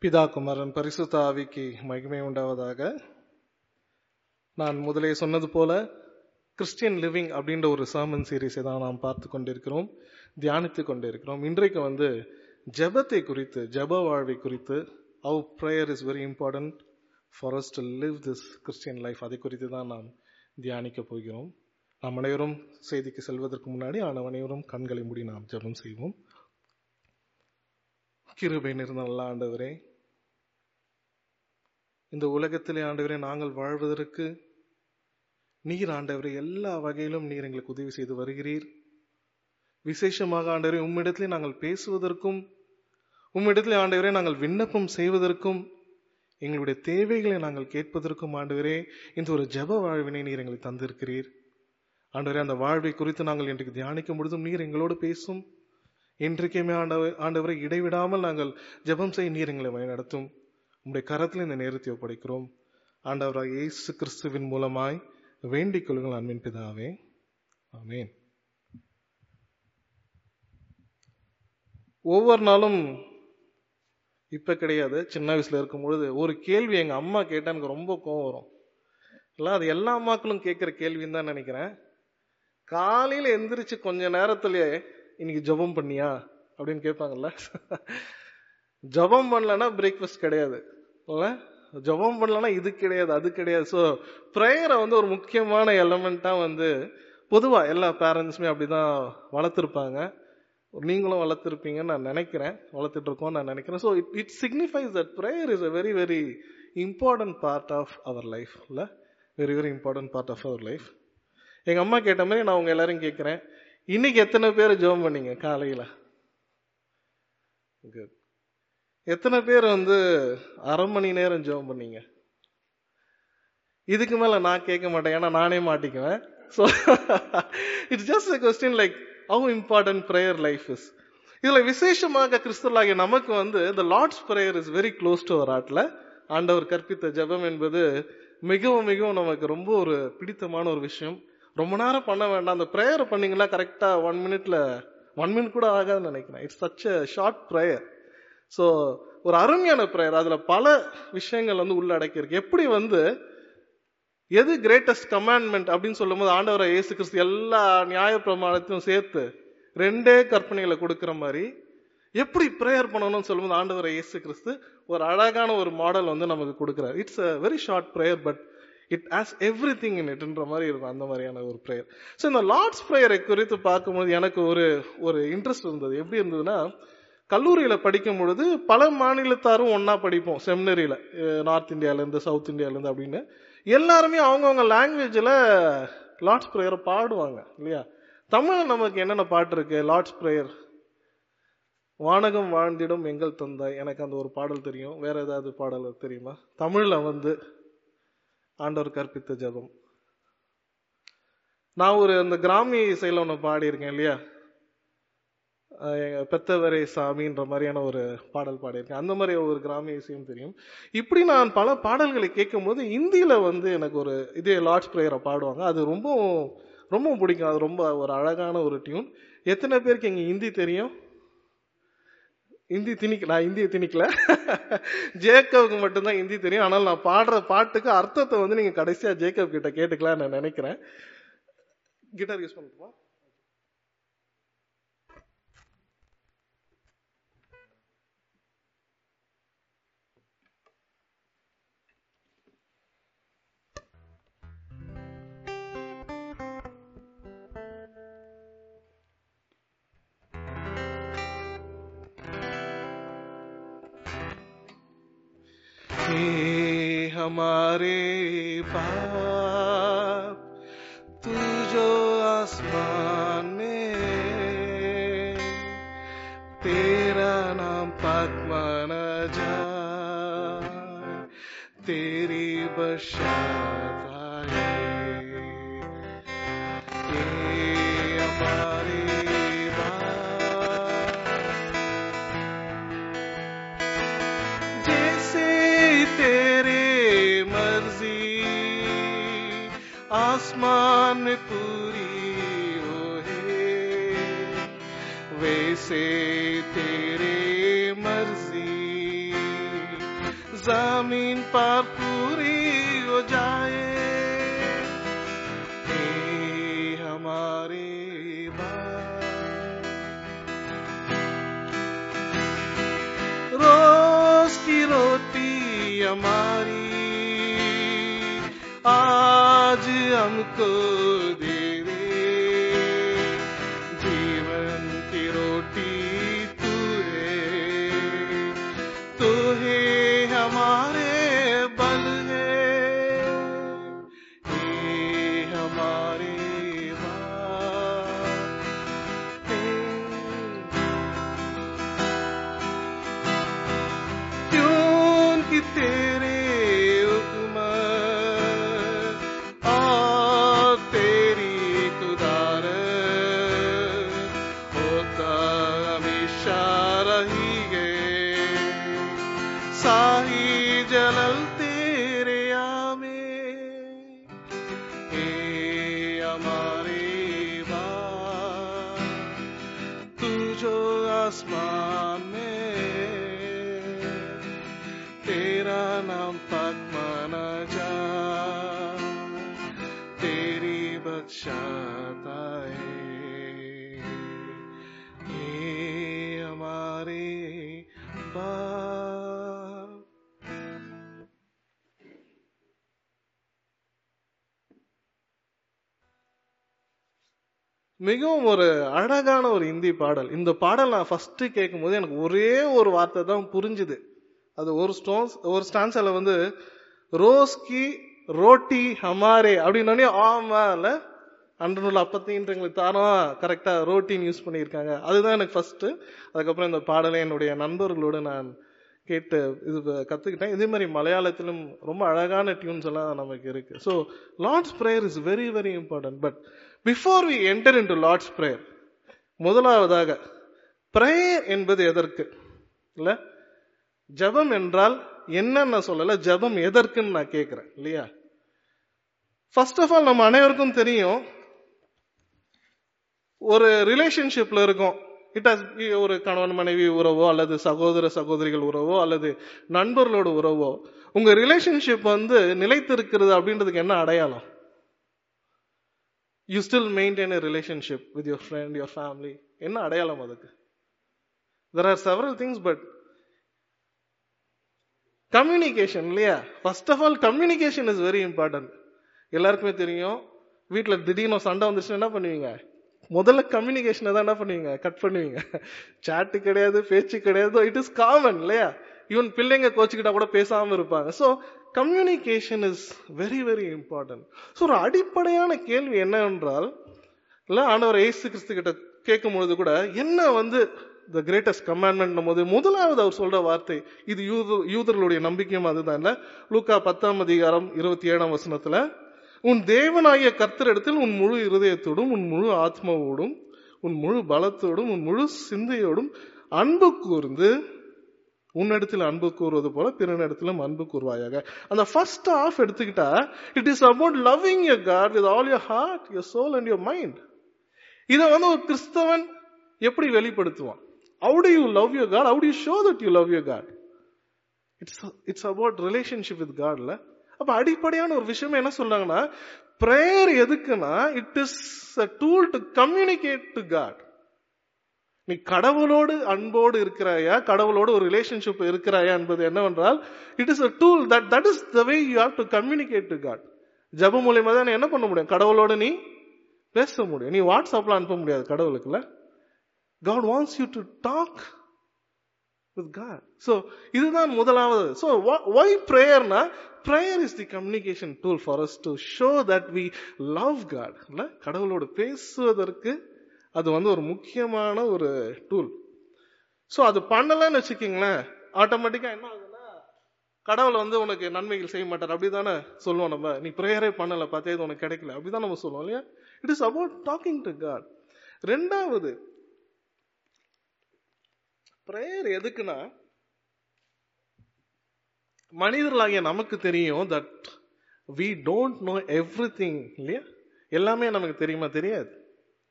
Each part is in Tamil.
பிதா குமாரன் பரிசுத்த ஆவிக்கு மகிமை உண்டாவதாக நான் முதலே சொன்னது போல கிறிஸ்டியன் லிவிங் அப்படின்ற ஒரு சர்மன் சீரீஸை தான் நாம் பார்த்து கொண்டிருக்கிறோம் தியானித்து கொண்டிருக்கிறோம் இன்றைக்கு வந்து ஜெபத்தை குறித்து ஜெப வாழ்வை குறித்து how prayer is very important for us to live this Christian life அதை குறித்து தான் நாம் தியானிக்க போகிறோம் நாம் அனைவரும் செய்திக்கு செல்வதற்கு முன்னாடி நாம் அனைவரும் கண்களை மூடி நாம் ஜெபம் செய்வோம் கிருபை நிறைந்த நல்ல ஆண்டவரே இந்த உலகத்திலே ஆண்டவரே நாங்கள் வாழ்வதற்கு நீர் ஆண்டவரே எல்லா வகையிலும் நீர் எங்களுக்கு உதவி செய்து வருகிறீர் விசேஷமாக ஆண்டவரே உம்மிடத்திலே நாங்கள் பேசுவதற்கும் உம்மிடத்திலே ஆண்டவரே நாங்கள் விண்ணப்பம் செய்வதற்கும் எங்களுடைய தேவைகளை நாங்கள் கேட்பதற்கும் ஆண்டவரே இந்த ஒரு ஜெப வாழ்வினை நீர் எங்களுக்கு தந்திருக்கிறீர் ஆண்டவரே அந்த வாழ்வை குறித்து நாங்கள் இன்றைக்கு தியானிக்கும் பொழுதும் நீர் எங்களோடு பேசும் இன்றைக்குமே ஆண்டவர் ஆண்டவரை இடைவிடாமல் நாங்கள் ஜெபம் செய்ய நீர் எங்களை வழிநடத்தும் உங்களுடைய கரத்தில் இந்த நேரத்தை ஒப்படைக்கிறோம் ஆண்டவராக இயேசு கிறிஸ்துவின் மூலமாய் வேண்டிக் கொள்ளுங்கள் அன்பின் பிதாவே ஆமேன் ஒவ்வொரு நாளும் இப்ப கிடையாது சின்ன வயசுல இருக்கும் பொழுது ஒரு கேள்வி எங்க அம்மா கேட்டா எனக்கு ரொம்ப கோவம் வரும் இல்ல அது எல்லா அம்மாக்களும் கேட்கிற கேள்வின்னு தான் நினைக்கிறேன் காலையில எந்திரிச்சு கொஞ்ச நேரத்திலேயே இன்னைக்கு ஜபம் பண்ணியா அப்படின்னு கேட்பாங்கல்ல ஜபம் பண்ணலன்னா பிரேக்ஃபாஸ்ட் கிடையாது இல்ல ஜபம் பண்ணலன்னா இது கிடையாது அது கிடையாது ஸோ ப்ரேயரை வந்து ஒரு முக்கியமான எலமெண்டா வந்து பொதுவா எல்லா பேரண்ட்ஸுமே அப்படிதான் வளர்த்துருப்பாங்க நீங்களும் வளர்த்துருப்பீங்கன்னு நான் நினைக்கிறேன் வளர்த்துட்டு இருக்கோம் நான் நினைக்கிறேன் so it it signifies that prayer is a very very important part of our life இல்லை very very important part of our life எங்க அம்மா கேட்ட மாதிரி நான் உங்க எல்லாரும் கேட்கிறேன் இன்னைக்கு எத்தனை பேர் ஜெபம் பண்ணீங்க காலையில எத்தனை பேர் வந்து அரை மணி நேரம் ஜெபம் பண்ணீங்க இதுக்கு மேல நான் கேட்க மாட்டேன் ஏன்னா நானே மாட்டிக்குவேன் so it's just question like how important prayer life is இதுல விசேஷமாக கிறிஸ்தவர்களாகிய நமக்கு வந்து இந்த Lord's prayer is very close to our ஆட்ல ஆண்டவர் கற்பித்த ஜெபம் என்பது மிகவும் மிகவும் நமக்கு ரொம்ப ஒரு பிடித்தமான ஒரு விஷயம் ரொம்ப நேரம் பண்ண வேண்டாம் அந்த ப்ரேயர் பண்ணீங்களா கரெக்டா ஒன் மினிட்ல ஒன் மினிட் கூட ஆகாதுன்னு நினைக்கிறேன் it's such a short prayer so ஒரு அருமையான ப்ரேயர் அதுல பல விஷயங்கள் வந்து உள்ள அடக்கியிருக்கு எப்படி வந்து எது கிரேட்டஸ்ட் கமாண்ட்மெண்ட் அப்படின்னு சொல்லும் போது ஆண்டவரை இயேசு கிறிஸ்து எல்லா நியாய பிரமாணத்தையும் சேர்த்து ரெண்டே கற்பனைகளை கொடுக்கிற மாதிரி எப்படி ப்ரேயர் பண்ணணும்னு சொல்லும்போது ஆண்டவரை இயேசு கிறிஸ்து ஒரு அழகான ஒரு மாடல் வந்து நமக்கு கொடுக்குறாரு it's a very short prayer but it has everything in இட்ன்ற மாதிரி இருக்கும் அந்த மாதிரியான ஒரு ப்ரேயர் ஸோ இந்த லார்ட்ஸ் ப்ரேயரை குறித்து பார்க்கும்போது எனக்கு ஒரு ஒரு இன்ட்ரெஸ்ட் இருந்தது எப்படி இருந்ததுன்னா கல்லூரியில படிக்கும் பொழுது பல மாநிலத்தாரும் ஒன்னா படிப்போம் செமினரியில நார்த் இந்தியால இருந்து சவுத் இந்தியால இருந்து அப்படின்னு எல்லாருமே அவங்கவுங்க லாங்குவேஜ்ல லார்ட்ஸ் ப்ரேயரை பாடுவாங்க இல்லையா தமிழ்ல நமக்கு என்னென்ன பாட்டு இருக்கு லார்ட்ஸ் ப்ரேயர் வானகம் வாழ்ந்திடும் எங்கள் தந்தாய் எனக்கு அந்த ஒரு பாடல் தெரியும் வேற ஏதாவது பாடல் தெரியுமா தமிழ்ல வந்து ஆண்டவர் கற்பித்த ஜபம் நான் ஒரு அந்த கிராமிய இசையில ஒன்று பாடியிருக்கேன் இல்லையா பெத்தவரே சாமின்ற மாதிரியான ஒரு பாடல் பாடியிருக்கேன் அந்த மாதிரி ஒரு கிராமிய இசையும் தெரியும் இப்படி நான் பல பாடல்களை கேட்கும் போது இந்தியில வந்து எனக்கு ஒரு இதே லார்ட்ஸ் ப்ரேயரை பாடுவாங்க அது ரொம்ப ரொம்ப பிடிக்கும் அது ரொம்ப ஒரு அழகான ஒரு டியூன் எத்தனை பேருக்கு இங்க ஹிந்தி தெரியும் ஹிந்தி திணிக்க நான் ஹிந்தியை திணிக்கல ஜேக்கவுக்கு மட்டும்தான் ஹிந்தி தெரியும் ஆனால் நான் பாடுற பாட்டுக்கு அர்த்தத்தை வந்து நீங்க கடைசியா ஜேக்கப் கிட்ட கேட்டுக்கலாம் நான் நினைக்கிறேன் கிட்டார் யூஸ் பண்ணுமா हे हमारे बाप तू जो आसमान में तेरा नाम पाक माना जाए तेरी बशात आए हे हमारे जैसे तेरे मर्जी आसमान में पूरी हो है वैसे तेरे मर्जी जमीन पर पूरी हो जाए हे हमारे बाप रोज की रोटी हमारी आज हमको दे दे जीवन की रोटी तू है तू है हमारे बल है हे हमारे बाप है क्योंकि तेरे हुक्म और तेरी कुदार होता हमेशा रही है साही जलल तेरे आमे हे हमारे बाप तू जो आसमान में तेरा नाम पाक माना जा तेरी बदशाताए ये हमारे बाप மிகவும் ஒரு அழகான ஒரு இந்தி பாடல் இந்த பாடல் நான் ஃபர்ஸ்ட் கேட்கும்போது எனக்கு ஒரே ஒரு வார்த்தை தான் புரிஞ்சுது அது ஒரு ஸ்டோன்ஸ் ஒரு ஸ்டான்ஸால வந்து ரோஸ் கி ரோட்டி ஹமாரே அப்படின்னே ஆமால அன்று அப்பத்தின்றங்களுக்கு தாரம் கரெக்டா ரோட்டின்னு யூஸ் பண்ணியிருக்காங்க அதுதான் எனக்கு ஃபர்ஸ்ட் அதுக்கப்புறம் இந்த பாடலை என்னுடைய நண்பர்களோடு நான் கேட்டு இது கத்துக்கிட்டேன் இதே மாதிரி மலையாளத்திலும் ரொம்ப அழகான டியூன்ஸ் எல்லாம் நமக்கு இருக்கு so Lord's prayer is very very important but before we enter into Lord's prayer முதலாவதாக ப்ரேயர் என்பது எதற்கு இல்ல ஜபம் என்றால் என்னன்னு நான் சொல்லல ஜபம் எதற்குன்னு நான் கேட்கிறேன் இல்லையா ஃபர்ஸ்ட் ஆஃப் ஆல் நம்ம அனைவருக்கும் தெரியும் ஒரு ரிலேஷன்ஷிப்ல இருக்கும் இட் ஹாஸ் ஒரு கணவன் மனைவி உறவோ அல்லது சகோதர சகோதரிகள் உறவோ அல்லது நண்பர்களோட உறவோ உங்க ரிலேஷன்ஷிப் வந்து நிலைத்திருக்கிறது அப்படின்றதுக்கு என்ன அடையாளம் you still maintain a relationship with your friend your family என்ன அடையாளம் அதுக்கு there are several things but communication இல்லையா first of all communication is very important எல்லாருக்குமே தெரியும் வீட்டில் திடீர்னு ஒரு சண்டை வந்துச்சுன்னா என்ன பண்ணுவீங்க முதல்ல கம்யூனிகேஷனை தான் என்ன பண்ணுவீங்க கட் பண்ணுவீங்க சாட்டு கிடையாது பேச்சு கிடையாது இட் இஸ் காமன் இல்லையா ஈவன் பிள்ளைங்க கோச்சுக்கிட்டா கூட பேசாம இருப்பாங்க so communication is very very important so ஒரு அடிப்படையான கேள்வி என்னவென்றால் இல்ல ஆண்டவர் ஏசு கிறிஸ்து கிட்ட கேட்கும் பொழுது கூட என்ன வந்து த கிரேட்டஸ்ட் கமாண்ட்மெண்ட் போது முதலாவது அவர் சொல்ற வார்த்தை இது யூத யூதர்களுடைய நம்பிக்கையும் அதுதான் இல்ல லூக்கா பத்தாம் அதிகாரம் இருபத்தி ஏழாம் வசனத்துல உன் தேவனாகிய கர்த்தரிடத்தில் உன் முழு இருதயத்தோடும் உன் முழு ஆத்மாவோடும் உன் முழு பலத்தோடும் உன் முழு சிந்தையோடும் அன்பு கூர்ந்து உன்னிடத்தில் அன்பு கூறுவது போல பிறனிடத்திலும் அன்பு கூறுவாயாக அந்த ஃபர்ஸ்ட் ஆஃப் எடுத்துக்கிட்டா it is about loving your God with all your heart your soul and your mind இதை வந்து ஒரு கிறிஸ்தவன் எப்படி வெளிப்படுத்துவான் how do you love your God how do you show that you love your God it's it's about relationship with காட்ல அப்ப அடிப்படையான ஒரு விஷயம் என்ன சொல்றாங்கன்னா பிரேயர் எதுக்குன்னா it is a tool to communicate to God நீ கடவுளோடு அன்போடு இருக்கிறாயா கடவுளோடு ஒரு ரிலேஷன்ஷிப் இருக்கிறாயா என்பது என்னவென்றால் it is a tool that that is the way you have to communicate to God ஜப மூலியமா தான் நீ என்ன பண்ண முடியும் கடவுளோட நீ பேச முடியும் நீ வாட்ஸ்அப்ல அனுப்ப முடியாது கடவுளுக்குல God wants you to talk with God so இதுதான் முதலாவது ஸோ ஒய் ப்ரேயர்னா prayer is the communication tool for us to show that we love God இல்ல கடவுளோடு பேசுவதற்கு அது வந்து ஒரு முக்கியமான ஒரு டூல் ஸோ அது பண்ணலன்னு வச்சுக்கிங்களேன் ஆட்டோமேட்டிக்கா என்ன ஆகுதுன்னா கடவுள் வந்து உனக்கு நன்மைகள் செய்ய மாட்டார் அப்படிதானே சொல்லுவோம் நம்ம நீ ப்ரேயரே பண்ணல பார்த்தே இது உனக்கு கிடைக்கல அப்படிதான் நம்ம சொல்லுவோம் இல்லையா it is about talking to God ரெண்டாவது ப்ரேயர் எதுக்குன்னா மனிதர்களாகிய நமக்கு தெரியும் that we don't know everything இல்லையா எல்லாமே நமக்கு தெரியுமா தெரியாது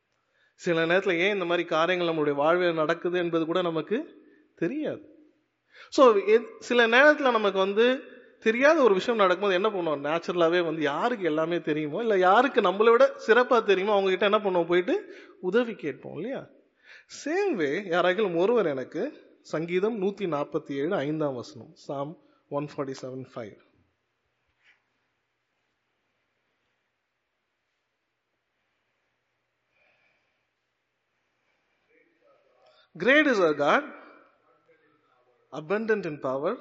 சில நேரத்தில் ஏன் இந்த மாதிரி காரியங்கள் நம்மளுடைய வாழ்வில் நடக்குது என்பது கூட நமக்கு தெரியாது ஸோ சில நேரத்தில் நமக்கு வந்து தெரியாத ஒரு விஷயம் நடக்கும்போது என்ன பண்ணுவோம் நேச்சுரலாகவே வந்து யாருக்கு எல்லாமே தெரியுமோ இல்லை யாருக்கு நம்மளை விட சிறப்பாக தெரியுமோ அவங்க கிட்ட என்ன பண்ணுவோம் போயிட்டு உதவி கேட்போம் இல்லையா சேம் வே யாராகிலும் ஒருவர் எனக்கு சங்கீதம் நூத்தி நாற்பத்தி ஏழு ஐந்தாம் வசனம் Psalm one forty seven five Great is our God, abundant in power.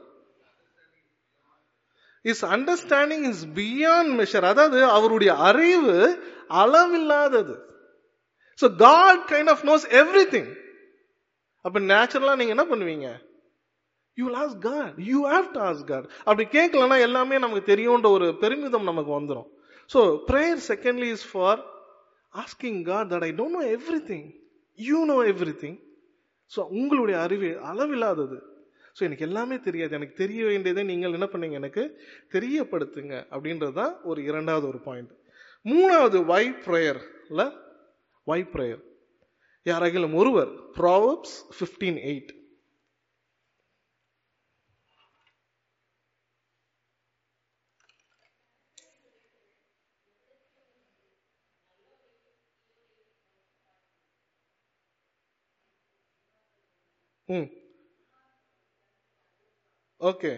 His understanding is beyond measure. அதாவது அவருடைய அறிவு அளவில்லாதது so God kind of knows everything அப்ப நேச்சுரலா நீங்க என்ன பண்ணுவீங்க யூ லாஸ் God you have to ask God அப்படி கேட்கலன்னா எல்லாமே நமக்கு தெரியும்ன்ற ஒரு பெருமிதம் நமக்கு வந்துடும் so prayer secondly is for asking God that I don't know everything you know everything so உங்களுடைய அறிவு அளவில்லாதது ஸோ எனக்கு எல்லாமே தெரியாது எனக்கு தெரிய வேண்டியதை நீங்கள் என்ன பண்ணீங்க எனக்கு தெரியப்படுத்துங்க அப்படின்றது தான் ஒரு இரண்டாவது ஒரு பாயிண்ட் மூணாவது வை ப்ரேயர்ல வை ப்ரேயர் யாராகிலும் ஒருவர் Proverbs fifteen eight hmm okay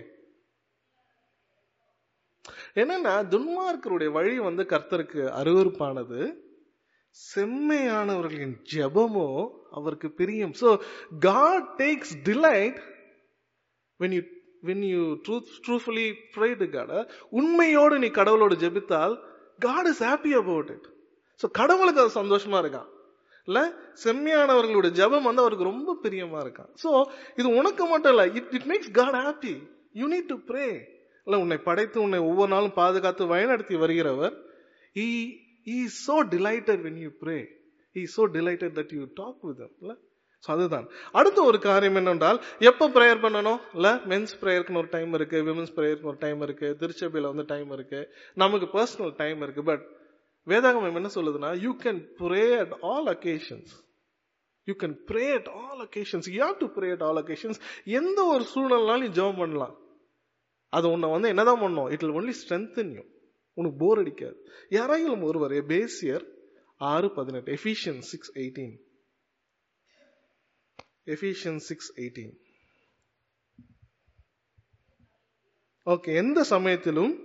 என்னன்னா துன்மார்க்கருடைய வழி வந்து கர்த்தருக்கு அருவருப்பானது செம்மையானவர்களின் ஜெபமோ அவருக்கு பிரியம் so God takes delight when you when you truth truthfully pray to God உண்மையோடு நீ கடவுளோடு ஜெபித்தால் God is happy about it so கடவுளுக்கு அது சந்தோஷமா இருக்கான் இல்ல செம்மையானவர்களுடைய ஜெபம் வந்து அவருக்கு ரொம்ப பிரியமா இருக்கான் ஸோ இது உனக்கு மட்டும் இல்ல it it makes God happy you need to pray இல்ல உன்னை படைத்து உன்னை ஒவ்வொரு நாளும் பாதுகாத்து வழிநடத்தி வருகிறவர் he he so delighted when you pray he so delighted that you talk with இல்ல ஸோ அதுதான் அடுத்த ஒரு காரியம் என்னென்றால் எப்போ ப்ரேயர் பண்ணணும் இல்ல மென்ஸ் ப்ரேயருக்குன்னு ஒரு டைம் இருக்கு விமன்ஸ் ப்ரேயருக்கு ஒரு டைம் இருக்கு திருச்சபையில வந்து டைம் இருக்கு நமக்கு பர்சனல் டைம் இருக்கு பட் வேதாகமம் என்ன சொல்லுதுன்னா you can pray at all occasions you can pray at all occasions you have to pray at all occasions எந்த ஒரு சூழ்நிலைனாலும் நீ ஜெபம் பண்ணலாம் அது உன்னை வந்து என்னதான் பண்ணும் it will only strengthen you உனக்கு போர் அடிக்காது யாராயிலும் ஒருவர் பேசியர் ஆறு பதினெட்டு Ephesians six eighteen Ephesians six eighteen okay எந்த சமயத்திலும்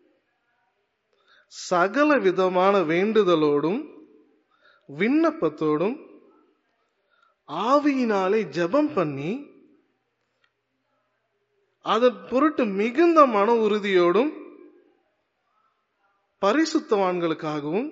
சகல விதமான வேண்டுதலோடும் விண்ணப்பத்தோடும் ஆவியினாலே ஜெபம் பண்ணி அதன் பொருட்டு மிகுந்த மன உறுதியோடும் பரிசுத்தவான்களுக்காகவும்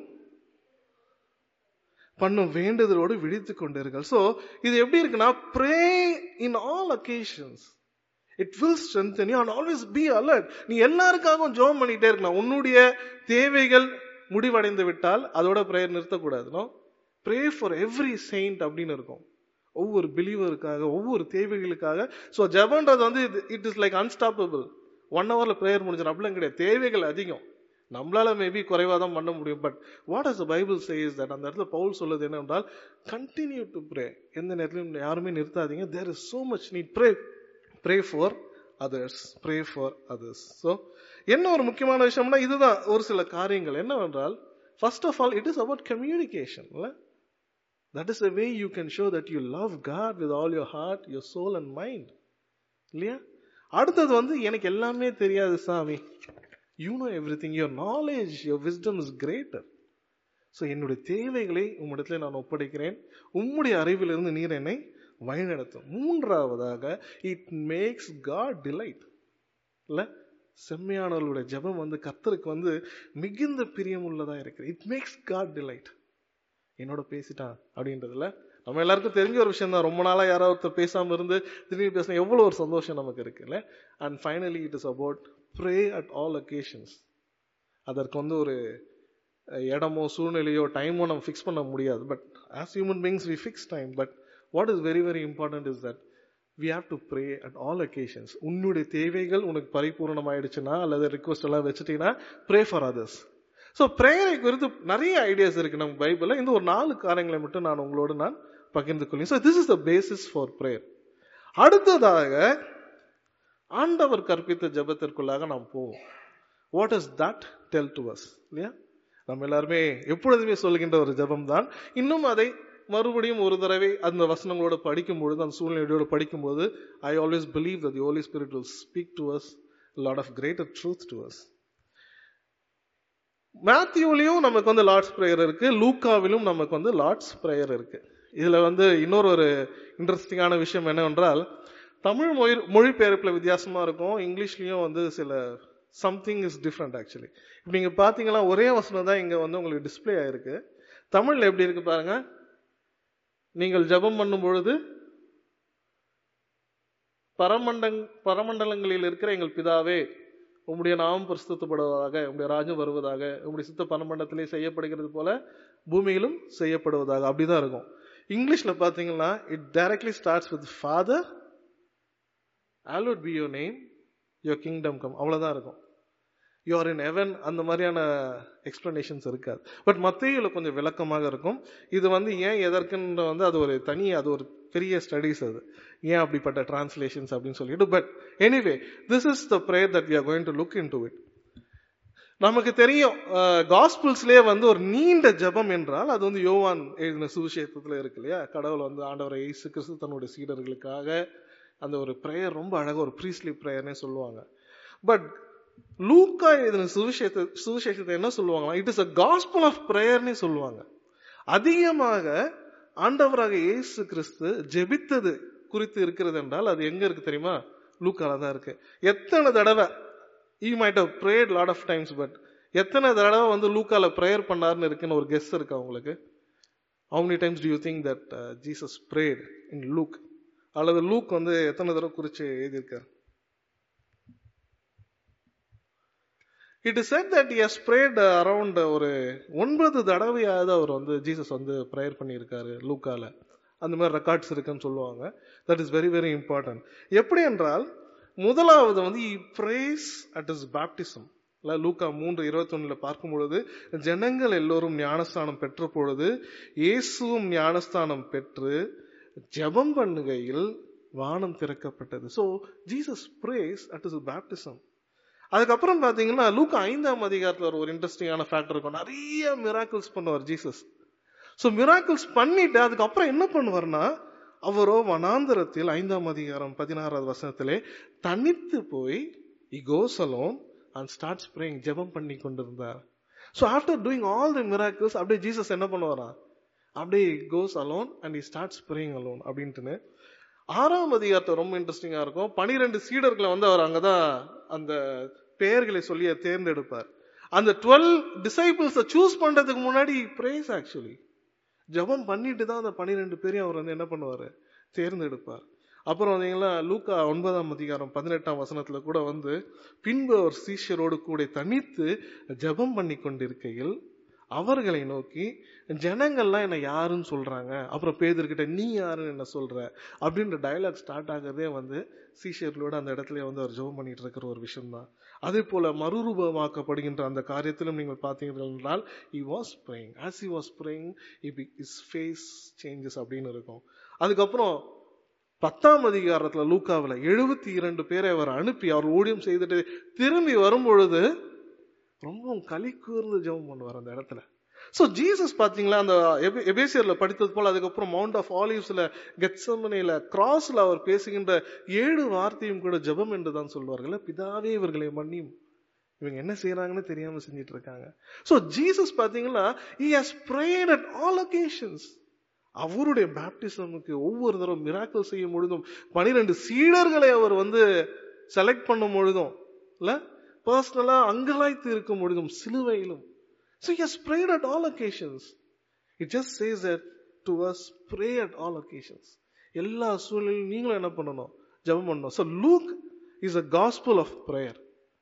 பண்ணும் வேண்டுதலோடு விழித்துக் கொண்டீர்கள் சோ இது எப்படி இருக்குன்னா pray in all occasions it will strengthen you and always be alert நீ எல்லாருக்காகவும் ஜோம் பண்ணிட்டே இருக்கலாம் உன்னுடைய தேவைகள் முடிவடைந்து விட்டால் அதோட ப்ரேயர் நிறுத்தக்கூடாது ப்ரே ஃபார் எவ்ரி செயின்ட் அப்படின்னு இருக்கும் ஒவ்வொரு பிலீவருக்காக ஒவ்வொரு தேவைகளுக்காக ஸோ ஜபன்றது வந்து it is like unstoppable one ஹவர்ல ப்ரேயர் முடிஞ்சிடும் அப்படிலாம் கிடையாது தேவைகள் அதிகம் நம்மளால மேபி குறைவாக தான் பண்ண முடியும் but what is Bible says that அந்த இடத்துல பவுல் சொல்லுது என்னென்றால் கண்டினியூ டு ப்ரே எந்த நேரத்திலும் யாருமே நிறுத்தாதீங்க there is so much need pray pray for others pray for others so என்ன ஒரு முக்கியமான விஷயம்னா இதுதான் ஒரு சில காரியங்கள் என்னவென்றால் first of all it is about communication that is a way you can show that you love God with all your heart your soul and mind இல்லையா அடுத்தது வந்து எனக்கு எல்லாமே தெரியாது சாமி you know everything your knowledge your wisdom is greater so என்னுடைய தேவைகளை உம்மிடத்தில் நான் ஒப்படைக்கிறேன் உம்முடைய அறிவிலிருந்து நீர் என்னை வழிநடத்தும் மூன்றாவதாக இட் மேக்ஸ் காட் டிலைட் இல்ல செம்மையானவர்களுடைய ஜெபம் வந்து கர்த்தருக்கு வந்து மிகுந்த பிரியம் உள்ளதா இருக்கு இட் மேக்ஸ் காட் டிலைட் என்னோட பேசிட்டான் அப்படின்றதுல நம்ம எல்லாருக்கும் தெரிஞ்ச ஒரு விஷயம் தான் ரொம்ப நாளா யாராவது ஒருத்தர் பேசாம இருந்து திடீர்னு பேசினா எவ்வளவு ஒரு சந்தோஷம் நமக்கு இருக்குல்ல and finally it is about pray at all occasions அதற்கு வந்து ஒரு இடமோ சூழ்நிலையோ டைமோ நம்ம ஃபிக்ஸ் பண்ண முடியாது but as human beings we fix time but what is very very important is that we have to pray at all occasions உன்னுடைய தேவைகள் உனக்கு பரிபூர்ணமாயிடுச்சுன்னா அல்லது ரிக்வஸ்ட் எல்லாம் வச்சுட்டீங்கன்னா ப்ரே ஃபார் அதர்ஸ் ஸோ ப்ரேயரை குறித்து நிறைய ஐடியாஸ் இருக்கு நம்ம பைபிளில் இந்த ஒரு நாலு காரியங்களை மட்டும் நான் உங்களோடு நான் பகிர்ந்து கொள்ளுங்க so this is the basis for prayer அடுத்ததாக ஆண்டவர் கற்பித்த ஜெபத்திற்குள்ளாக நாம் போவோம் what is that tell to us இல்லையா நம்ம எல்லாருமே எப்பொழுதுமே சொல்கின்ற ஒரு ஜெபம் தான் இன்னும் அதை மறுபடியும் ஒரு தடவை அந்த வசனங்களோட படிக்கும் பொழுது அந்த சூழ்நிலையோட படிக்கும்போது I always believe that the Holy Spirit will speak to us lot of greater truth to us மேத்யூலையும் நமக்கு வந்து லார்ட்ஸ் ப்ரேயர் இருக்கு லூக்காவிலும் நமக்கு வந்து லார்ட்ஸ் ப்ரேயர் இருக்கு இதுல வந்து இன்னொரு ஒரு இன்ட்ரெஸ்டிங்கான விஷயம் என்னவென்றால் தமிழ் மொழி மொழிபெயர்ப்புல வித்தியாசமா இருக்கும் இங்கிலீஷ்லயும் வந்து சில சம்திங் இஸ் டிஃப்ரெண்ட் ஆக்சுவலி இப்போ நீங்க பாத்தீங்கன்னா ஒரே வசனம் தான் இங்க வந்து உங்களுக்கு டிஸ்ப்ளே ஆயிருக்கு தமிழ்ல எப்படி இருக்கு பாருங்க நீங்கள் ஜெபம் பண்ணும் பொழுது பரமண்டங் பரமண்டலங்களில் இருக்கிற எங்கள் பிதாவே உம்முடைய நாமம் பிரஸ்துத்தப்படுவதாக உம்முடைய ராஜ்யம் வருவதாக உம்முடைய சித்த பரமண்டலத்திலே செய்யப்படுகிறது போல பூமியிலும் செய்யப்படுவதாக அப்படிதான் இருக்கும் இங்கிலீஷ்ல பாத்தீங்கன்னா it directly starts with Father hallowed be your name your kingdom come அவ்வளவுதான் இருக்கும் யூஆர் இன் ஹெவன் அந்த மாதிரியான எக்ஸ்பிளனேஷன்ஸ் இருக்காது பட் மத்தியில் கொஞ்சம் விளக்கமாக இருக்கும் இது வந்து ஏன் எதற்குன்ற வந்து அது ஒரு தனி அது ஒரு பெரிய ஸ்டடீஸ் அது ஏன் அப்படிப்பட்ட டிரான்ஸ்லேஷன்ஸ் அப்படின்னு சொல்லிட்டு but anyway this is the prayer that we are going to look into it நமக்கு தெரியும் காஸ்பிள்ஸ்லேயே வந்து ஒரு நீண்ட ஜெபம் என்றால் அது வந்து யோவான் எழுதின சுவிசேஷத்துல இருக்கு இல்லையா கடவுள் வந்து ஆண்டவரை இயேசு கிறிஸ்து தன்னுடைய சீடர்களுக்காக அந்த ஒரு ப்ரேயர் ரொம்ப அழகா ஒரு ப்ரீஸ்லி ப்ரேயர்னே சொல்லுவாங்க பட் லூக்கா எழுதின சுவிசேஷத்தை சுவிசேஷத்தை என்ன சொல்லுவாங்கன்னா it is a gospel of ப்ரேயர்னே சொல்லுவாங்க அதிகமாக ஆண்டவராக இயேசு கிறிஸ்து ஜெபித்தது குறித்து இருக்கிறது என்றால் அது எங்க இருக்கு தெரியுமா லூக்கால தான் இருக்கு எத்தனை தடவை he might have prayer lot of times but எத்தனை தடவை வந்து லூக்கால ப்ரேயர் பண்ணாருன்னு இருக்குன்னு ஒரு கெஸ் இருக்கா உங்களுக்கு how many times do you think that Jesus prayed in Luke அல்லது லூக் வந்து எத்தனை தடவை குறிச்சு எழுதியிருக்காரு it is said that he's prayed around ஒரு ஒன்பது தடவையாவது அவர் வந்து ஜீசஸ் வந்து ப்ரேயர் பண்ணியிருக்காரு லூக்கால அந்த மாதிரி ரெக்கார்ட்ஸ் இருக்குன்னு சொல்லுவாங்க that is very very important எப்படி என்றால் முதலாவது வந்து he prays at his baptism லூக்கா மூன்று இருபத்தி பார்க்கும் பொழுது ஜனங்கள் எல்லோரும் ஞானஸ்தானம் பெற்ற பொழுது இயேசுவும் ஞானஸ்தானம் பெற்று ஜெபம் பண்ணுகையில் வானம் திறக்கப்பட்டது so Jesus prays at his baptism அதுக்கப்புறம் பாத்தீங்கன்னா லூக்கா ஐந்தாம் அதிகாரத்துல ஒரு இன்ட்ரெஸ்டிங்கான ஃபேக்டர் இருக்கும் நிறைய மிராக்கிள்ஸ் பண்ணுவார் ஜீசஸ் ஸோ மிராக்கிள்ஸ் பண்ணிட்டு அதுக்கப்புறம் என்ன பண்ணுவார்னா அவரோ வனாந்தரத்தில் ஐந்தாம் அதிகாரம் பதினாறாவது வசனத்திலே தனித்து போய் he goes alone and start praying ஜெபம் பண்ணி கொண்டிருந்தார் so after doing all the miracles அப்படியே ஜீசஸ் என்ன பண்ணுவாரா அப்படியே goes alone and he start praying alone அப்படின்ட்டுன்னு ஆறாம் அதிகாரத்தை ரொம்ப இன்ட்ரெஸ்டிங்கா இருக்கும் பனிரெண்டு சீடர்களை வந்து அவர் அங்கதான் அந்த பெயர்களை சொல்லி தேர்ந்தெடுப்பார் அந்த டுவெல் டிசைபிள்ஸை சூஸ் பண்றதுக்கு முன்னாடி பிரேஸ் ஆக்சுவலி ஜபம் பண்ணிட்டு தான் அந்த பன்னிரெண்டு பேரையும் அவர் வந்து என்ன பண்ணுவாரு தேர்ந்தெடுப்பார் அப்புறம் வந்தீங்கன்னா லூக்கா ஒன்பதாம் அதிகாரம் பதினெட்டாம் வசனத்துல கூட வந்து பின்பு அவர் சீஷரோடு கூட தனித்து ஜபம் பண்ணி கொண்டிருக்கையில் அவர்களை நோக்கி ஜனங்கள்லாம் என்ன யாருன்னு சொல்றாங்க அப்புறம் பேதர்கிட்ட நீ யாருன்னு என்ன சொல்ற அப்படின்ற டயலாக் ஸ்டார்ட் ஆகிறதே வந்து சீஷர்களோட அந்த இடத்துல வந்து அவர் ஜெபம் பண்ணிட்டு இருக்கிற ஒரு விஷயம் தான் அதே போல மறுரூபமாக்கப்படுகின்ற அந்த காரியத்திலும் நீங்கள் பார்த்தீர்கள் என்றால் he was praying as he was praying if his face changes அப்படின்னு இருக்கும் அதுக்கப்புறம் பத்தாம் அதிகாரத்துல லூக்காவில் எழுபத்தி இரண்டு பேரை அவர் அனுப்பி அவர் ஊழியம் செய்துட்டு திரும்பி வரும் பொழுது ரொம்பவும் களி கூர்ந்து ஜெபம் பண்ணுவார் அந்த இடத்துல ஸோ ஜீசஸ் பார்த்தீங்களா அந்த எபேசியர்ல படித்தது போல அதுக்கப்புறம் மவுண்ட் ஆஃப் ஆலிவ்ஸ்ல கெட்சமனையில கிராஸ்ல அவர் பேசுகின்ற ஏழு வார்த்தையும் கூட ஜெபம் என்று தான் சொல்வார்கள் பிதாவே இவர்களை மன்னியும் இவங்க என்ன செய்யறாங்கன்னு தெரியாம செஞ்சிட்டு இருக்காங்க ஸோ ஜீசஸ் பார்த்தீங்கன்னா he has prayed at all occasions அவருடைய பேப்டிசமுக்கு ஒவ்வொரு தடவை மிராக்கள் செய்யும் பொழுதும் பனிரெண்டு சீடர்களை அவர் வந்து செலக்ட் பண்ணும் பொழுதும் இல்ல பர்சனலா அங்கலாய்த்து இருக்கும் பொழுதும் சிலுவையிலும் So he has prayed at all occasions. It just says that to us, pray at all occasions. எல்லா சூழ்நிலையும் நீங்களும் என்ன பண்ணணும் ஜெபம் பண்ணணும் so Luke is a gospel of prayer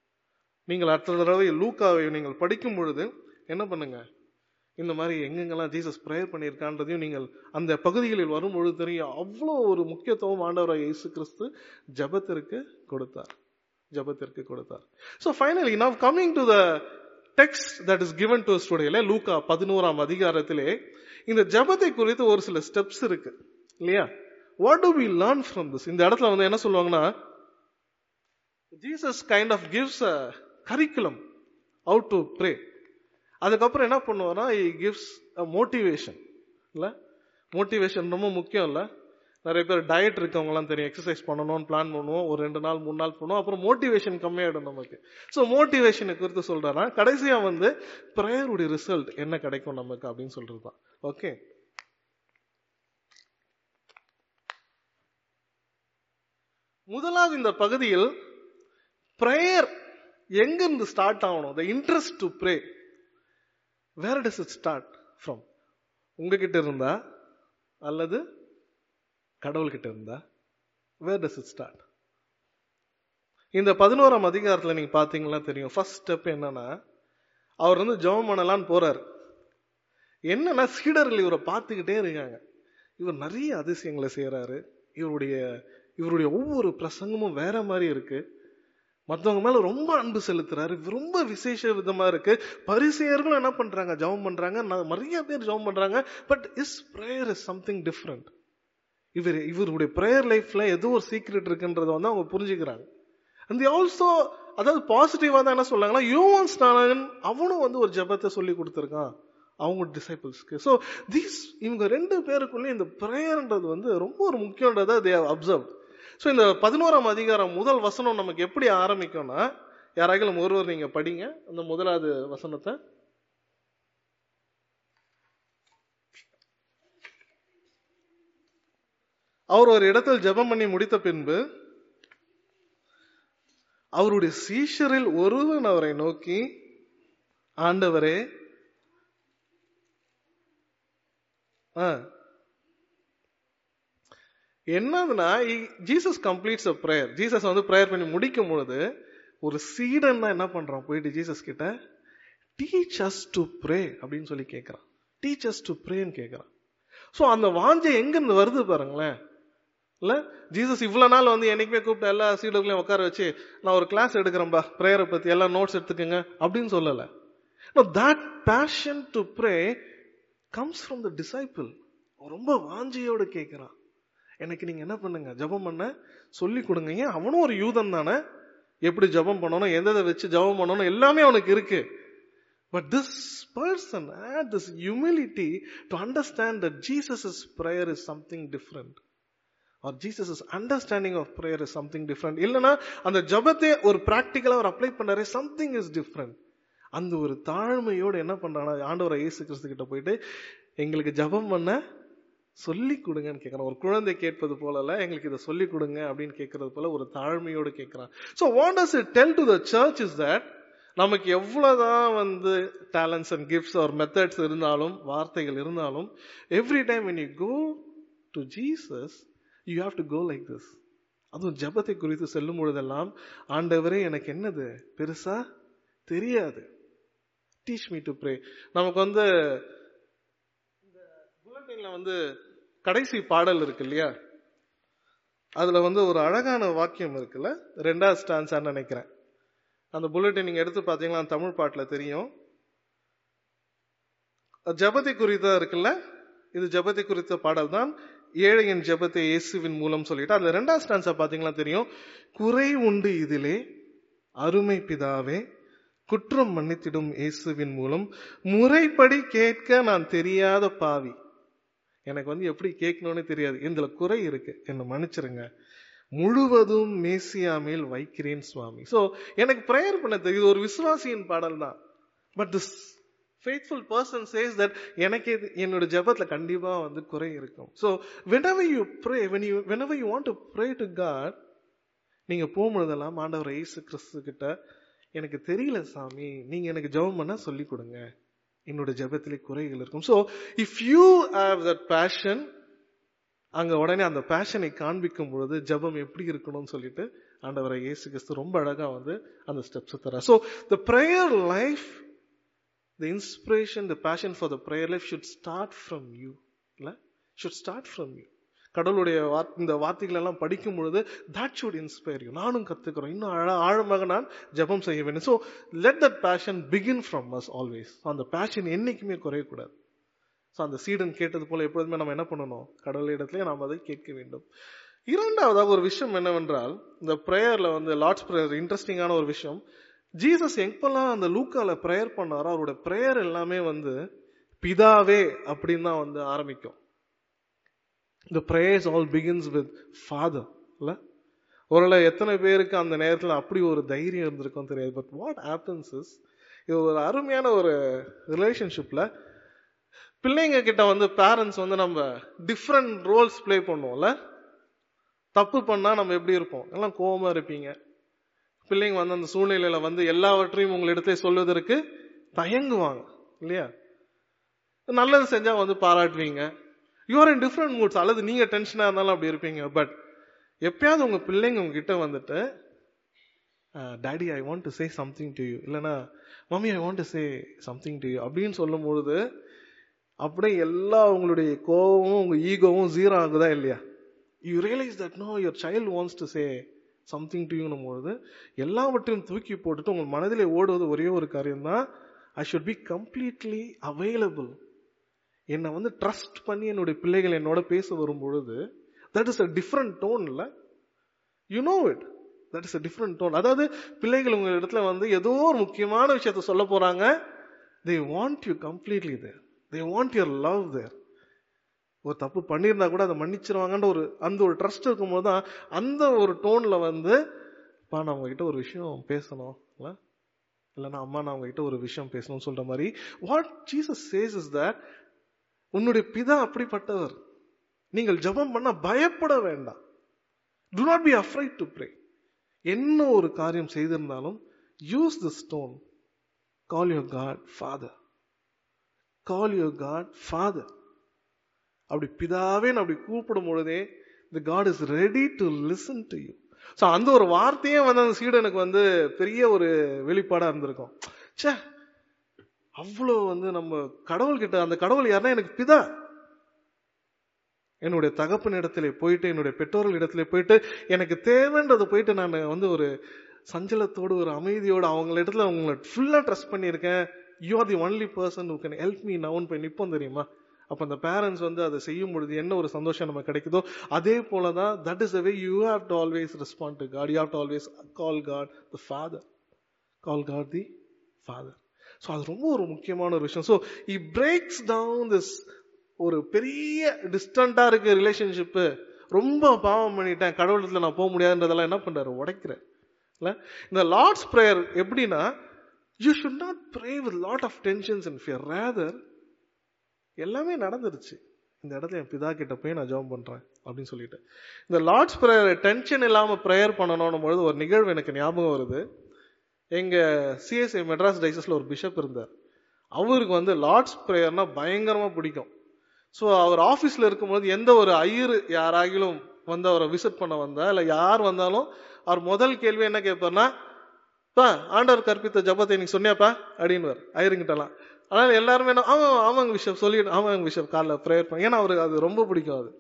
நீங்கள் அடுத்த தடவை லூக்காவை நீங்கள் படிக்கும் பொழுது என்ன பண்ணுங்க இந்த மாதிரி எங்கெங்கெல்லாம் ஜீசஸ் ப்ரேயர் பண்ணியிருக்கான்றதையும் நீங்கள் அந்த பகுதிகளில் வரும் பொழுது தெரியும் அவ்வளோ ஒரு முக்கியத்துவம் ஆண்டவராக இயேசு கிறிஸ்து ஜபத்திற்கு கொடுத்தார் ஜபத்திற்கு கொடுத்தார் so finally now coming to the text that is given to ஸ்டுடியோல லூக்கா பதினோராம் அதிகாரத்திலே இந்த ஜபத்தை குறித்து ஒரு சில ஸ்டெப்ஸ் இருக்கு இல்லையா what do we learn from this இந்த இடத்துல வந்து என்ன சொல்லுவாங்கன்னா Jesus kind of gives a curriculum how to pray அதுக்கப்புறம் என்ன பண்ணுவார்னா இ கிவ்ஸ் அ மோட்டிவேஷன் இல்ல மோட்டிவேஷன் ரொம்ப முக்கியம் இல்ல நிறைய பேர் டயட் இருக்கவங்கலாம் தெரியும் எக்ஸசைஸ் பண்ணணும்னு பிளான் பண்ணுவோம் ஒரு ரெண்டு நாள் மூணு நாள் பண்ணுவோம் அப்புறம் மோட்டிவேஷன் கம்மியாயிடும் நமக்கு ஸோ மோட்டிவேஷனை குறித்து சொல்றேன்னா கடைசியா வந்து ப்ரேயருடைய ரிசல்ட் என்ன கிடைக்கும் நமக்கு அப்படின்னு சொல்றது தான் ஓகே முதலாவது இந்த பகுதியில் ப்ரேயர் எங்கிருந்து ஸ்டார்ட் ஆகணும் the interest to pray where does it start from உங்ககிட்ட இருந்தா அல்லது கடவுள்கிட்ட இருந்தா வேர் டஸ் இட் ஸ்டார்ட் இந்த பதினோராம் அதிகாரத்துல நீங்க பாத்தீங்கன்னா தெரியும் ஃபர்ஸ்ட் ஸ்டெப் என்னன்னா அவர் வந்து ஜெபம் பண்ணலான்னு போறாரு என்னன்னா சீடர்கள் இவரை பார்த்துக்கிட்டே இருக்காங்க இவர் நிறைய அதிசயங்களை செய்யறாரு இவருடைய இவருடைய ஒவ்வொரு பிரசங்கமும் வேற மாதிரி இருக்கு மற்றவங்க மேல ரொம்ப அன்பு செலுத்துறாரு ரொம்ப விசேஷ விதமா இருக்கு பரிசெயர்களும் என்ன பண்றாங்க ஜெபம் பண்றாங்க ந- நிறைய பேர் ஜெபம் பண்றாங்க but is prayer is something different இவர் இவருடைய பிரேயர் லைஃப்ல ஏதோ ஒரு சீக்ரெட் இருக்குன்றத வந்து அவங்க புரிஞ்சுக்கிறாங்க அண்ட் ஆல்சோ அதாவது பாசிட்டிவா தான் என்ன சொல்றாங்கன்னா யோவான் ஸ்நானகன் அவனும் வந்து ஒரு ஜெபத்தை சொல்லி கொடுத்துருக்கான் அவங்க டிசைபிள்ஸ்க்கு ஸோ தீஸ் இவங்க ரெண்டு பேருக்குள்ளே இந்த ப்ரேயர்ன்றது வந்து ரொம்ப ஒரு முக்கியன்றதை தே அப்சர்வ் ஸோ இந்த பதினோராம் அதிகாரம் முதல் வசனம் நமக்கு எப்படி ஆரம்பிக்கும்னா யாராகிலும் ஒருவர் நீங்க படிங்க அந்த முதலாவது வசனத்தை அவர் ஒரு இடத்தில் ஜெபம் பண்ணி முடித்த பின்பு அவருடைய சீஷரில் ஒருவன் அவரை நோக்கி ஆண்டவரே ஆ. என்னதுன்னா Jesus completes a prayer Jesus வந்து ப்ரேயர் பண்ணி முடிக்கும் பொழுது ஒரு சீடன் தான் என்ன பண்றான் போயிட்டு ஜீசஸ் கிட்ட டீச் அஸ் டு ப்ரே அப்படின்னு சொல்லி கேட்கறான் டீச் அஸ் டு ப்ரேன்னு கேட்கறான் ஸோ அந்த வாஞ்சை எங்க இருந்து வருது பாருங்களேன் இல்ல ஜீசஸ் இவ்வளவு நாள் வந்து என்னைக்குமே கூப்பிட்ட எல்லா சீடர்களையும் உட்கார வச்சு நான் ஒரு கிளாஸ் எடுக்கிறேன்பா ப்ரேயரை பத்தி எல்லாம் நோட்ஸ் எடுத்துக்கங்க அப்படின்னு சொல்லல that passion to pray comes from the disciple ரொம்ப வாஞ்சையோடு கேட்கிறான் எனக்கு நீங்க என்ன பண்ணுங்க ஜெபம் பண்ண சொல்லி கொடுங்க ஏன் அவனும் ஒரு யூதன் தானே எப்படி ஜெபம் பண்ணணும் எந்த எதை வச்சு ஜெபம் பண்ணணும் எல்லாமே அவனுக்கு இருக்கு but this person had this humility to understand that Jesus' prayer is something different or Jesus' understanding of prayer is something different இல்லைன்னா அந்த ஜபத்தை ஒரு பிராக்டிக்கலா ஒரு அப்ளை பண்ணாரு something is different அந்த ஒரு தாழ்மையோடு என்ன பண்றானா ஆண்டவரை இயேசு கிறிஸ்து கிட்ட போயிட்டு எங்களுக்கு ஜபம் பண்ண சொல்லி கொடுங்கன்னு கேட்கறான் ஒரு குழந்தை கேட்பது போலல எங்களுக்கு இதை சொல்லி கொடுங்க அப்படின்னு கேட்கறது போல ஒரு தாழ்மையோடு கேட்கறான் so what does it tell to the church is that நமக்கு எவ்வளவுதான் வந்து டேலண்ட்ஸ் அண்ட் கிஃப்ட்ஸ் ஒரு மெத்தட்ஸ் இருந்தாலும் வார்த்தைகள் இருந்தாலும் every time when you go to Jesus you have to go like this அதுவும் ஜெபத்தை குறித்து செல்லும் பொழுதெல்லாம் ஆண்டவரே எனக்கு என்னது பெருசா தெரியாது டீச் மீ டு ப்ரே நமக்கு வந்து இந்த புல்லட்டின்ல வந்து கடைசி பாடல் இருக்கு இல்லையா அதுல வந்து ஒரு அழகான வாக்கியம் இருக்குல்ல ரெண்டாவது ஸ்டான்ஸான்னு நினைக்கிறேன் அந்த புல்லட்டின் நீங்க எடுத்து பாத்தீங்கன்னா தமிழ் பாட்டுல தெரியும் ஜபத்தை குறித்தா இருக்குல்ல இது ஜபத்தை குறித்த பாடல் தான் ஏழையின் ஜபத்தை இயேசுவின் மூலம் சொல்லிட்டு அதுல ரெண்டாவது ஸ்டான்ஸா பாத்தீங்கன்னா தெரியும் குறை உண்டு இதிலே அருமை பிதாவே குற்றம் மன்னித்திடும் இயேசுவின் மூலம் முறைப்படி கேட்க நான் தெரியாத பாவி எனக்கு வந்து எப்படி கேட்கணும்னு தெரியாது இதுல குறை இருக்கு என்ன மன்னிச்சிருங்க முழுவதும் மேசியா மேல் வைக்கிறேன் சுவாமி சோ எனக்கு ப்ரேயர் பண்ண தெரியுது இது ஒரு விசுவாசியின் பாடல் தான் but this faithful person says that எனக்கு இது என்னோட ஜெபத்துல கண்டிப்பா வந்து குறை இருக்கும் so whenever you pray when you whenever you want to pray to God நீங்க போகும்பொழுதெல்லாம் ஆண்டவர் இயேசு கிறிஸ்து கிட்ட எனக்கு தெரியல சாமி நீங்க எனக்கு ஜெபம் பண்ண சொல்லி கொடுங்க என்னோட ஜெபத்திலே குறைகள் இருக்கும் so if you have that passion அங்க உடனே அந்த பேஷனை காண்பிக்கும் பொழுது ஜெபம் எப்படி இருக்கணும்னு சொல்லிட்டு ஆண்டவரை இயேசு கிறிஸ்து ரொம்ப அழகா வந்து அந்த ஸ்டெப்ஸ் தர so the prayer life the inspiration the passion for the prayer life should start from you இல்ல ஷுட் ஸ்டார்ட் ஃப்ரம் யூ கடவுளுடைய வார்த்- இந்த வார்த்தைகள் எல்லாம் படிக்கும் பொழுது தட் ஷுட் இன்ஸ்பயர் யூ நானும் கத்துக்கிறோம் இன்னும் ஆழ- ஆழமாக நான் ஜெபம் செய்ய வேண்டும் so let that passion begin from us always அந்த பேஷன் என்னைக்குமே குறையக்கூடாது ஸோ அந்த சீடன் கேட்டது போல எப்பொழுதுமே நம்ம என்ன பண்ணணும் கடவுள் இடத்துல நாம் அதை கேட்க வேண்டும் இரண்டாவதாக ஒரு விஷயம் என்னவென்றால் இந்த பிரேயர்ல வந்து லார்ட்ஸ் பிரேயர் இன்ட்ரெஸ்டிங்கான ஒரு விஷயம் ஜீசஸ் எப்பெல்லாம் அந்த லூக்கால பிரேயர் பண்ணாரோ அவரோட பிரேயர் எல்லாமே வந்து பிதாவே அப்படின்னு தான் வந்து ஆரம்பிக்கும் இந்த prayers all begins with Father இல்ல ஒருவேளை எத்தனை பேருக்கு அந்த நேரத்தில் அப்படி ஒரு தைரியம் இருந்திருக்கும் தெரியாது பட் வாட் ஹேப்பன்ஸ் இஸ் இது ஒரு அருமையான ஒரு ரிலேஷன்ஷிப்ல பிள்ளைங்க கிட்ட வந்து பேரண்ட்ஸ் வந்து நம்ம டிஃப்ரெண்ட் ரோல்ஸ் ப்ளே பண்ணுவோம்ல தப்பு பண்ணா நம்ம எப்படி இருப்போம் எல்லாம் கோவமா இருப்பீங்க பிள்ளைங்க வந்து அந்த சூழ்நிலையில வந்து எல்லாவற்றையும் உங்களிடத்தை சொல்வதற்கு தயங்குவாங்க இல்லையா நல்லது செஞ்சா வந்து பாராட்டுவீங்க யூஆர் இன் டிஃப்ரெண்ட் மூட்ஸ் அல்லது நீங்க டென்ஷனா இருந்தாலும் அப்படி இருப்பீங்க பட் எப்பயாவது உங்க பிள்ளைங்க உங்ககிட்ட வந்துட்டு daddy I want to say something to you இல்லைன்னா mummy I want to say something to you அப்படின்னு சொல்லும் பொழுது அப்படியே எல்லா உங்களுடைய கோவமும் உங்க ஈகோவும் ஜீரோ ஆகுதா இல்லையா you realise that no your child wants to say something to யூனும் பொழுது எல்லாவற்றையும் தூக்கி போட்டுட்டு உங்கள் மனதிலே ஓடுவது ஒரே ஒரு காரியம் தான் I should be completely available என்னை வந்து ட்ரஸ்ட் பண்ணி என்னுடைய பிள்ளைகள் என்னோட பேச வரும் பொழுது that is a different tone இல்ல you know it that is a different tone அதாவது பிள்ளைகள் உங்க இடத்துல வந்து ஏதோ ஒரு முக்கியமான விஷயத்த சொல்ல போறாங்க they want you completely there they want your love there ஒரு தப்பு பண்ணியிருந்தா கூட அதை மன்னிச்சிருவாங்கன்ற ஒரு அந்த ஒரு ட்ரஸ்ட் இருக்கும்போது தான் அந்த ஒரு டோன்ல வந்து பா நான் உங்ககிட்ட ஒரு விஷயம் பேசணும் இல்ல இல்லைன்னா அம்மா நான் உங்ககிட்ட ஒரு விஷயம் பேசணும்னு சொல்ற மாதிரி what Jesus says is that உன்னுடைய பிதா அப்படிப்பட்டவர் நீங்கள் ஜெபம் பண்ண பயப்பட வேண்டாம் do not be afraid to pray என்ன ஒரு காரியம் செய்திருந்தாலும் use this tone call your God Father call your God Father அப்படி பிதாவேன்னு அப்படி கூப்பிடும் பொழுதே the God is ready to listen to you so அந்த ஒரு வார்த்தையே வந்து அந்த சீடனுக்கு வந்து பெரிய ஒரு வெளிப்பாடா இருந்திருக்கும் ச்சே அவ்வளோ வந்து நம்ம கடவுள் கிட்ட அந்த கடவுள் யாருன்னா எனக்கு பிதா என்னுடைய தகப்பன் இடத்துல போயிட்டு என்னுடைய பெற்றோர்கள் இடத்துல போயிட்டு எனக்கு தேவைன்றதை போயிட்டு நான் வந்து ஒரு சஞ்சலத்தோடு ஒரு அமைதியோடு அவங்கள இடத்துல அவங்கள ஃபுல்லா ட்ரஸ்ட் பண்ணியிருக்கேன் you are the only person who can help me நவுன் போய் நிப்போம் தெரியுமா அப்ப அந்த பேரண்ட்ஸ் வந்து அதை செய்யும் பொழுது என்ன ஒரு சந்தோஷம் நம்ம கிடைக்குதோ அதே போலதான் that is way you have to always respond to God you have to always call God the Father call God the Father so அது ரொம்ப ஒரு முக்கியமான ஒரு விஷயம் so he breaks down this ஒரு பெரிய டிஸ்டண்டா இருக்க ரிலேஷன்ஷிப்பு ரொம்ப பாவம் பண்ணிட்டேன் கடவுளத்துல நான் போக முடியாதுன்றதெல்லாம் என்ன பண்றாரு உடைக்கிறார் இல்ல இந்த லார்ட்ஸ் ப்ரேயர் எப்படின்னா you should not pray with lot of tensions and fear rather எல்லாமே நடந்துருச்சு இந்த இடத்துல என் பிதா கிட்ட போய் நான் ஜெபம் பண்றேன் அப்படின்னு சொல்லிட்டு இந்த லார்ட்ஸ் ப்ரேயர் டென்ஷன் இல்லாம ப்ரேயர் பண்ணணும் பொழுது ஒரு நிகழ்வு எனக்கு ஞாபகம் வருது எங்க சிஎஸ்ஐ மெட்ராஸ் டைசஸ்ல ஒரு பிஷப் இருந்தார் அவருக்கு வந்து லார்ட்ஸ் ப்ரேயர்னா பயங்கரமா பிடிக்கும் ஸோ அவர் ஆஃபீஸில் இருக்கும்போது எந்த ஒரு ஐயர் யாராகிலும் வந்து அவரை விசிட் பண்ண வந்தா இல்லை யார் வந்தாலும் அவர் முதல் கேள்வி என்ன கேட்பார்னா பா ஆண்டவர் கற்பித்த ஜபத்தை நீங்க சொன்னியாப்பா அப்படின்னு ஐயருங்கிட்டலாம் அதனால எல்லாருமே என்ன ஆமாம் ஆமாங்க விஷயம் சொல்லிடு ஆமாங்க விஷயம் காலைல ப்ரேயர் பண்ண ஏன்னா அவருக்கு அது ரொம்ப பிடிக்கும் அது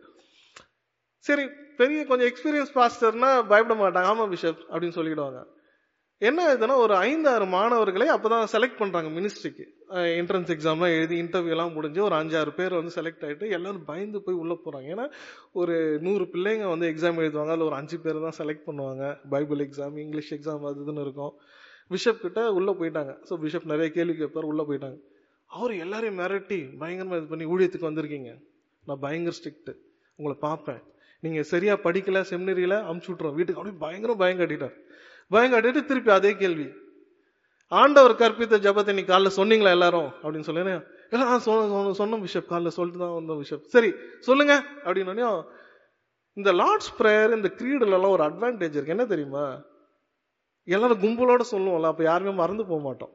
சரி பெரிய கொஞ்சம் எக்ஸ்பீரியன்ஸ் பாஸ்டர்னா பயப்பட மாட்டாங்க ஆமா பிஷப் அப்படின்னு சொல்லிடுவாங்க என்ன ஆகுதுன்னா ஒரு ஐந்தாறு மாணவர்களை அப்பதான் செலக்ட் பண்றாங்க மினிஸ்ட்ரிக்கு என்ட்ரன்ஸ் எக்ஸாம்லாம் எழுதி இன்டர்வியூ எல்லாம் முடிஞ்சு ஒரு அஞ்சாறு பேர் வந்து செலக்ட் ஆயிட்டு எல்லாரும் பயந்து போய் உள்ள போறாங்க ஏன்னா ஒரு நூறு பிள்ளைங்க வந்து எக்ஸாம் எழுதுவாங்க அதுல ஒரு அஞ்சு பேர் தான் செலக்ட் பண்ணுவாங்க பைபிள் எக்ஸாம் இங்கிலீஷ் எக்ஸாம் அது இதுன்னு இருக்கும் பிஷப் கிட்ட உள்ள போயிட்டாங்க ஸோ பிஷப் நிறைய கேள்வி கேட்பார் உள்ள போயிட்டாங்க அவர் எல்லாரையும் மிரட்டி பயங்கரமா இது பண்ணி ஊழியத்துக்கு வந்திருக்கீங்க நான் பயங்கர ஸ்ட்ரிக்ட் உங்களை பார்ப்பேன் நீங்க சரியா படிக்கல செமினரியில அமுச்சு விட்டுறோம் வீட்டுக்கு அப்படியே பயங்கரம் பயம் கட்டிட்டார் பயம் கட்டிட்டு திருப்பி அதே கேள்வி ஆண்டவர் கற்பித்த ஜபத்தை நீ காலைல சொன்னீங்களா எல்லாரும் அப்படின்னு சொல்லி எல்லாம் சொன்ன சொன்ன பிஷப் காலைல சொல்லிட்டு தான் வந்தோம் பிஷப் சரி சொல்லுங்க அப்படின்னு இந்த லார்ட்ஸ் ப்ரேயர் இந்த கிரீடுல எல்லாம் ஒரு அட்வான்டேஜ் இருக்கு என்ன தெரியுமா எல்லாரும் கும்பலோட சொல்லுவோம்ல அப்ப யாருமே மறந்து போக மாட்டோம்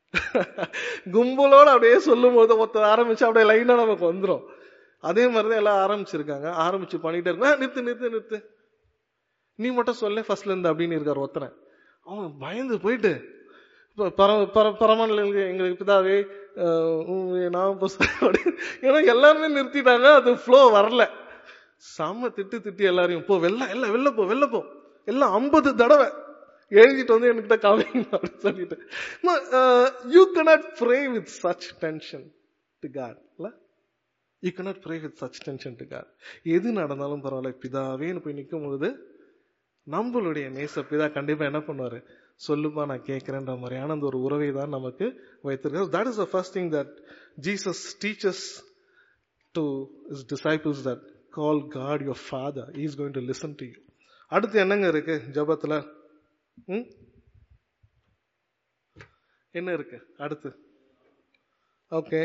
கும்பலோட அப்படியே சொல்லும் போது ஒருத்தர் ஆரம்பிச்சு அப்படியே லைனா நமக்கு வந்துடும் அதே மாதிரிதான் எல்லாம் ஆரம்பிச்சிருக்காங்க ஆரம்பிச்சு பண்ணிட்டே இருக்க நிறுத்து நிறுத்து நிறுத்து நீ மட்டும் சொல்ல ஃபர்ஸ்ட்ல இருந்து அப்படின்னு இருக்காரு ஒருத்தனை அவன் பயந்து போயிட்டு பர பர பரமான எங்களுக்கு பிதாவே நான் ஏன்னா எல்லாருமே நிறுத்திட்டாங்க அது ஃப்ளோ வரல செம்ம திட்டு திட்டி எல்லாரையும் போ வெள்ள இல்ல வெளில போ வெளில போ எல்லாம் ஐம்பது தடவை எழுதிட்டு வந்து என்கிட்ட காமிங்க அப்படின்னு சொல்லிட்டு you cannot pray with such tension to God இல்ல you cannot pray with such tension to God எது நடந்தாலும் பரவாயில்ல பிதாவேன்னு போய் நிற்கும் பொழுது நம்மளுடைய நேச பிதா கண்டிப்பா என்ன பண்ணுவாரு சொல்லுப்பா நான் கேட்கிறேன்ற மாதிரியான அந்த ஒரு உறவை தான் நமக்கு வைத்திருக்காரு that is the first thing that Jesus teaches to his disciples that call God your father is going to listen to you அடுத்து என்னங்க இருக்கு ஜபத்துல ம்? என்ன இருக்கு அடுத்து ஓகே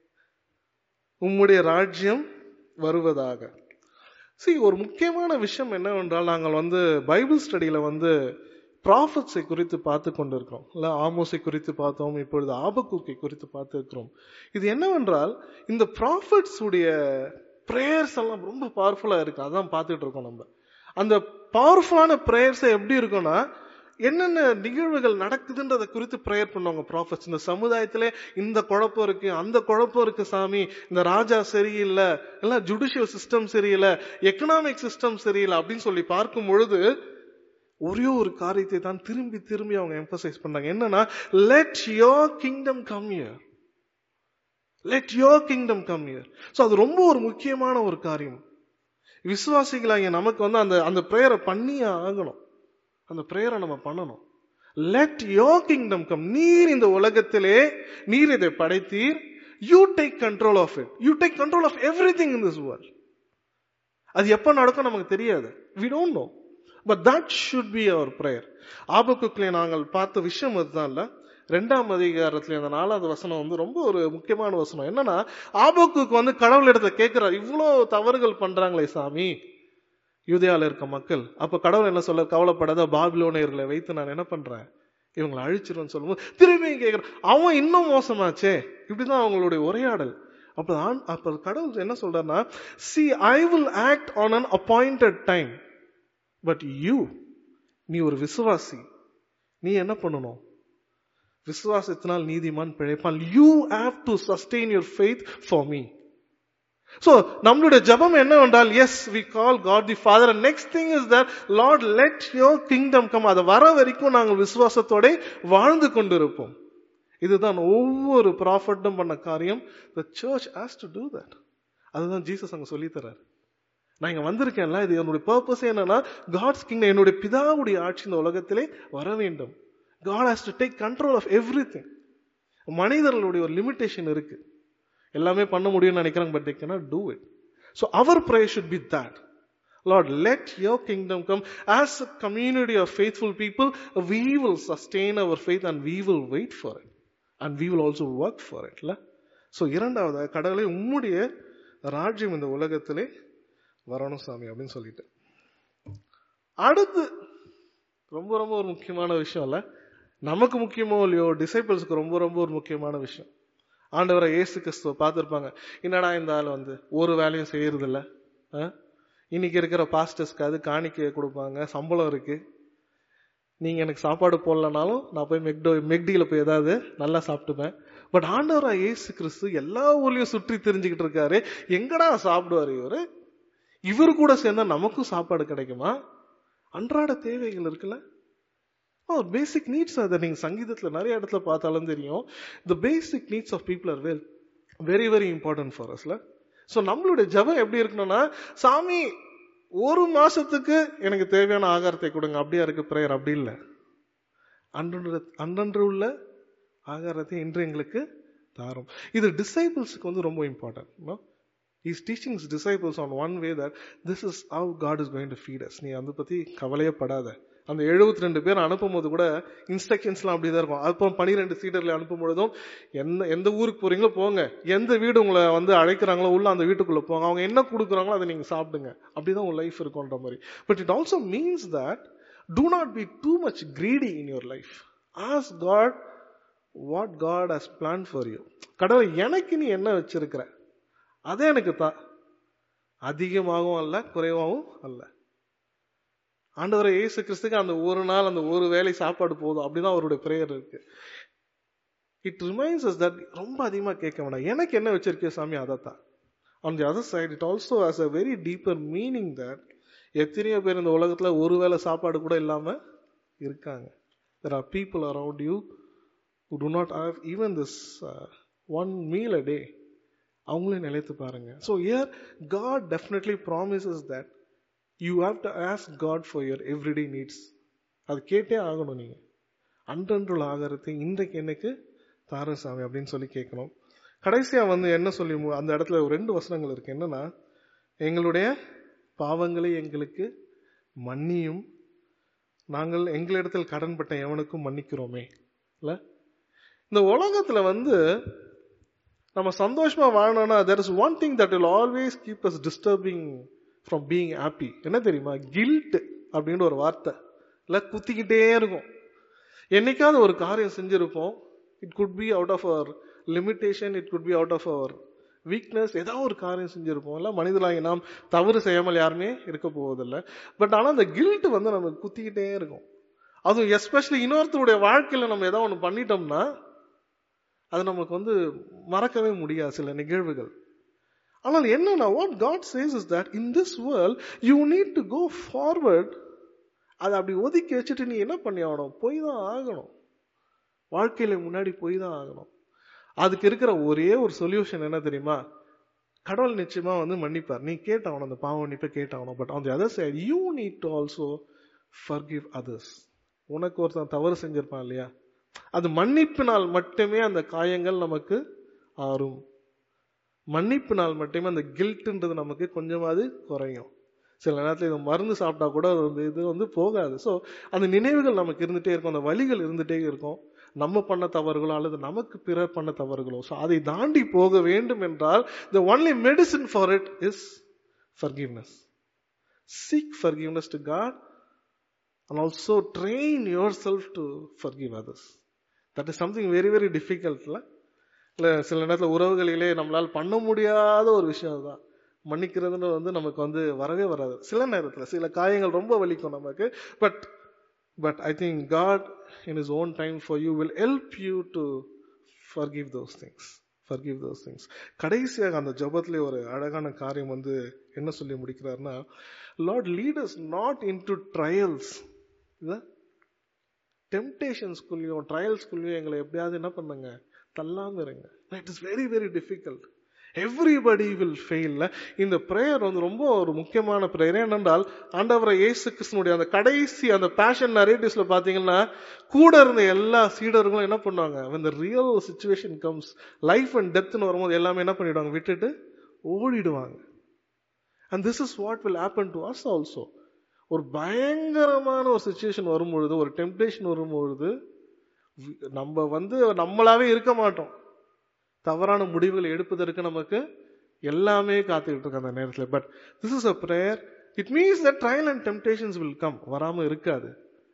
உம்முடைய ராஜ்யம் வருவதாக see ஒரு முக்கியமான விஷயம் என்னவென்றால் நாங்கள் வந்து பைபிள் ஸ்டடியில வந்து ப்ராஃபட்ஸை குறித்து பார்த்து கொண்டிருக்கிறோம் இல்ல ஆமோஸை குறித்து பார்த்தோம் இப்பொழுது ஆபக்கூக்கை குறித்து பார்த்திருக்கிறோம் இது என்னவென்றால் இந்த ப்ராஃபட்ஸ் உடைய ப்ரேயர்ஸ் எல்லாம் ரொம்ப பவர்ஃபுல்லா இருக்கு அதான் பார்த்துட்டு இருக்கோம் நம்ம அந்த பவர்ஃபுல்லான ப்ரேயர்ஸ் எப்படி இருக்கும்னா என்னென்ன நிகழ்வுகள் நடக்குதுன்றதை குறித்து ப்ரேயர் பண்ணுவாங்க ப்ராஃபட்ஸ் இந்த சமுதாயத்திலே இந்த குழப்பம் இருக்கு அந்த குழப்பம் இருக்கு சாமி இந்த ராஜா சரியில்லை இல்ல ஜுடிஷியல் சிஸ்டம் சரியில்லை எக்கனாமிக் சிஸ்டம் சரியில்லை அப்படின்னு சொல்லி பார்க்கும் பொழுது ஒரே ஒரு காரியத்தை தான் திரும்பி திரும்பி அவங்க எம்பசைஸ் பண்ணாங்க என்னன்னா let your kingdom come here let your kingdom come here so அது ரொம்ப ஒரு முக்கியமான ஒரு காரியம் விசுவாசிகளாகிய நமக்கு வந்து அந்த அந்த ப்ரேயரை பண்ணியே ஆகணும் அந்த ப்ரேயரை நம்ம பண்ணணும் லெட் யோர் கிங்டம் கம் நீர் இந்த உலகத்திலே நீர் இதை படைத்தீர் you take control of it you take control of everything in this world அது எப்போ நடக்கும் நமக்கு தெரியாது we don't know but that should be our prayer ஆபக்குக்களை நாங்கள் பார்த்த விஷயம் அதுதான் இல்ல ரெண்டாம் அதிகாரத்துல இந்த நாலாவது வசனம் வந்து ரொம்ப ஒரு முக்கியமான வசனம் என்னன்னா ஆபக்குக்கு வந்து கடவுள் இடத்துல கேட்கிறார் இவ்வளோ தவறுகள் பண்றாங்களே சாமி யூதயால இருக்க மக்கள் அப்ப கடவுள் என்ன சொல்ல கவலைப்படாத பாபிலோனியர்களை வைத்து நான் என்ன பண்றேன் இவங்களை அழிச்சிருவேன்னு சொல்லும்போது திரும்பியும் கேட்கிறேன் அவன் இன்னும் மோசமாச்சே இப்படிதான் அவங்களுடைய உரையாடல் அப்ப ஆண்- அப்ப கடவுள் என்ன சொல்றாருன்னா see I will act on an appointed time but you நீ ஒரு விசுவாசி நீ என்ன பண்ணணும் விசுவாசத்தினால் நீதிமான் பிழைப்பான் you have to sustain your faith for me so நம்மளுடைய ஜெபம் என்னவென்றால் as we call God the father next thing is that Lord let your kingdom come அது வர வரைக்கும் நாங்கள் விசுவாசத்தோட வாழ்ந்து கொண்டிருப்போம் இதுதான் ஒவ்வொரு ப்ராஃபட்டும் பண்ண காரியம் the church has to do that அதுதான் ஜீசஸ் அங்க சொல்லி தர்றாரு நான் இங்க வந்திருக்கேன்ல இது என்னுடைய பர்பஸ் என்னன்னா காட்ஸ் கிங்டம் என்னுடைய பிதாவுடைய ஆட்சி இந்த உலகத்திலே வர வேண்டும் God has to take control of everything மனிதர்களுடைய ஒரு லிமிட்டேஷன் இருக்கு எல்லாமே பண்ண முடியும்னு நினைக்கிறாங்க but they cannot do it so our prayer should be that Lord let your kingdom come as a community of faithful people we will sustain our faith and we will wait for it and we will also work for இட்ல ஸோ இரண்டாவது கடவுளை உம்முடைய ராஜ்யம் இந்த உலகத்திலே வரணும் சாமி அப்படின்னு சொல்லிட்டு அடுத்து ரொம்ப ரொம்ப ஒரு முக்கியமான விஷயம் இல்ல நமக்கு முக்கியமோ இல்லையோ டிசைபிள்ஸ்க்கு ரொம்ப ரொம்ப ஒரு முக்கியமான விஷயம் ஆண்டவரை இயேசு கிறிஸ்துவ பார்த்துருப்பாங்க என்னடா இந்த ஆள் வந்து ஒரு வேலையும் செய்யறது இல்ல ஆ? இன்னைக்கு இருக்கிற பாஸ்டர்ஸ்க்கு அது காணிக்கை கொடுப்பாங்க சம்பளம் இருக்கு நீங்க எனக்கு சாப்பாடு போடலனாலும் நான் போய் மெக்டோ மெக்டியில போய் ஏதாவது நல்லா சாப்பிட்டுப்பேன் பட் ஆண்டவரா இயேசு கிறிஸ்து எல்லா ஊர்லயும் சுற்றி தெரிஞ்சுக்கிட்டு இருக்காரு எங்கடா சாப்பிடுவாரு இவரு இவரு கூட சேர்ந்தா நமக்கும் சாப்பாடு கிடைக்குமா அன்றாட தேவைகள் இருக்குல்ல பேசிக் நீட்ஸ் அதை நீங்க சங்கீதத்துல நிறைய இடத்துல பார்த்தாலும் தெரியும் the basic needs of people are well very very important for அஸ்ல ஸோ நம்மளுடைய ஜெபம் எப்படி இருக்கணும்னா சாமி ஒரு மாசத்துக்கு எனக்கு தேவையான ஆகாரத்தை கொடுங்க அப்படியா இருக்கு பிரேயர் அப்படி இல்லை அன்றன்று அன்றன்று உள்ள ஆகாரத்தை இன்று எங்களுக்கு தாரும் இது டிசைபிள்ஸுக்கு வந்து ரொம்ப important is teaching disciples on one way that this is how God is going to feed us நீ அதை பத்தி கவலையே படாத அந்த எழுபத்தி ரெண்டு பேர் அனுப்பும் போது கூட இன்ஸ்ட்ரக்ஷன்ஸ்லாம் அப்படிதான் இருக்கும் அப்புறம் பனிரெண்டு சீட்டர்ல அனுப்பும் பொழுதும் எந்த எந்த ஊருக்கு போறீங்களோ போங்க எந்த வீடு உங்களை வந்து அழைக்கிறாங்களோ உள்ள அந்த வீட்டுக்குள்ள போங்க அவங்க என்ன கொடுக்குறாங்களோ அதை நீங்க சாப்பிடுங்க அப்படிதான் உங்க லைஃப் இருக்கும்ன்ற மாதிரி but it also means that do not be too much greedy in your life as God what God has plan for you கடவுள் எனக்கு நீ என்ன வச்சிருக்கிற அதே எனக்கு தான் அதிகமாகவும் அல்ல குறைவாகவும் அல்ல ஆண்டவரை இயேசு கிறிஸ்துக்கு அந்த ஒரு நாள் அந்த ஒரு வேளை சாப்பாடு போதும் அப்படிதான் அவருடைய பிரேயர் இருக்கு இட் ரிமைன்ஸ் அஸ் தட் ரொம்ப அதிகமா கேட்க வேண்டாம் எனக்கு என்ன வச்சிருக்கே சாமி அதைத்தான் on the other side it also has a very deeper meaning that எத்தனையோ பேர் இந்த உலகத்துல ஒருவேளை சாப்பாடு கூட இல்லாம இருக்காங்க there are people around you who do not have even this uh, one meal a day அவங்களே நிலைத்து பாருங்க so here God definitely promises that you have to ask God for your everyday needs அது கேட்டே ஆகணும் நீங்கள் அன்றன்றுள்ள ஆகாரத்தை இன்றைக்கு எனக்கு தார சாமி அப்படின்னு சொல்லி கேட்கணும் கடைசியா வந்து என்ன சொல்லி மு- அந்த இடத்துல ஒரு ரெண்டு வசனங்கள் இருக்கு என்னன்னா எங்களுடைய பாவங்களை எங்களுக்கு மன்னியும் நாங்கள் எங்களிடத்தில் கடன்பட்ட எவனுக்கும் மன்னிக்கிறோமே இல்ல இந்த உலகத்துல வந்து நம்ம சந்தோஷமா வாழணும்னா there is one thing that will always keep us disturbing from being happy என்ன தெரியுமா guilt அப்படின்ற ஒரு வார்த்தை இல்ல குத்திக்கிட்டே இருக்கும் என்னைக்காவது ஒரு காரியம் செஞ்சிருப்போம் it could be out of our limitation it could be out of our weakness ஏதாவது ஒரு காரியம் செஞ்சிருப்போம் இல்ல மனிதனாகி நாம் தவறு செய்யாமல் யாருமே இருக்க போவதில்லை பட் ஆனா அந்த கில்ட் வந்து நமக்கு குத்திக்கிட்டே இருக்கும் அதுவும் எஸ்பெஷலி இன்னொருத்தருடைய வாழ்க்கையில நம்ம ஏதாவது ஒன்று பண்ணிட்டோம்னா அது நமக்கு வந்து மறக்கவே முடியாது சில நிகழ்வுகள் ஆனால் என்னன்னா what God says is that in this world you need to go forward அதை அப்படி ஒதுக்கி வச்சுட்டு நீ என்ன பண்ணி ஆகணும் போய் தான் ஆகணும் வாழ்க்கையில முன்னாடி போய் தான் ஆகணும் அதுக்கு இருக்கிற ஒரே ஒரு சொல்யூஷன் என்ன தெரியுமா கடவுள் நிச்சயமா வந்து மன்னிப்பார் நீ கேட்டாகணும் அந்த பாவ மன்னிப்பை கேட்டாகணும் but on the other side you need to also forgive others உனக்கு ஒருத்தன் தவறு செஞ்சிருப்பான் இல்லையா அது மன்னிப்பினால் மட்டுமே அந்த காயங்கள் நமக்கு ஆறும் மன்னிப்பினால் மட்டுமே அந்த கில்ட்டுன்றது நமக்கு கொஞ்சமாவது குறையும் சில நேரத்தில் இது மருந்து சாப்பிட்டா கூட அது வந்து இது வந்து போகாது ஸோ அந்த நினைவுகள் நமக்கு இருந்துட்டே இருக்கும் அந்த வலிகள் இருந்துட்டே இருக்கும் நம்ம பண்ண தவறுகளோ அல்லது நமக்கு பிறர் பண்ண தவறுகளோ ஸோ அதை தாண்டி போக வேண்டும் என்றால் the only medicine for it is forgiveness seek forgiveness to God and also train yourself to forgive others that is something very very difficult இல்ல இல்ல சில நேரத்துல உறவுகளிலே நம்மளால் பண்ண முடியாத ஒரு விஷயம் தான் மன்னிக்கிறதுன்னு வந்து நமக்கு வந்து வரவே வராது சில நேரத்துல சில காயங்கள் ரொம்ப வலிக்கும் நமக்கு but but I think God in his own time for you will help you to forgive those things forgive those things கடைசியாக அந்த ஜபத்திலே ஒரு அழகான காரியம் வந்து என்ன சொல்லி முடிக்கிறாருன்னா Lord lead us not into trials டெம்டேஷன்ஸ்குள்ளேயும் ட்ரையல்ஸ்குள்ளேயும் எங்களை எப்படியாவது என்ன பண்ணுங்க தள்ளாம இருங்க it is very very difficult everybody will ஃபெயில்ல இந்த ப்ரேயர் வந்து ரொம்ப ஒரு முக்கியமான ப்ரேயர் ஏனென்றால் ஆண்டவரை இயேசு கிருஷ்ணனுடைய அந்த கடைசி அந்த பேஷன் நரேட்டிவ்ஸ்ல பாத்தீங்கன்னா கூட இருந்த எல்லா சீடர்களும் என்ன பண்ணுவாங்க when the real situation comes life and டெத்னு வரும்போது எல்லாமே என்ன பண்ணிடுவாங்க விட்டுட்டு ஓடிடுவாங்க and this is what will happen to us also ஒரு பயங்கரமான ஒரு சுச்சுவேஷன் வரும்பொழுது ஒரு டெம்டேஷன் வரும்பொழுது வி- நம்ம வந்து நம்மளாவே இருக்க மாட்டோம் தவறான முடிவுகளை எடுப்பதற்கு நமக்கு எல்லாமே காத்துக்கிட்டு இருக்கு அந்த நேரத்தில் but this is a prayer it means that trial and temptations will come வராம இருக்காது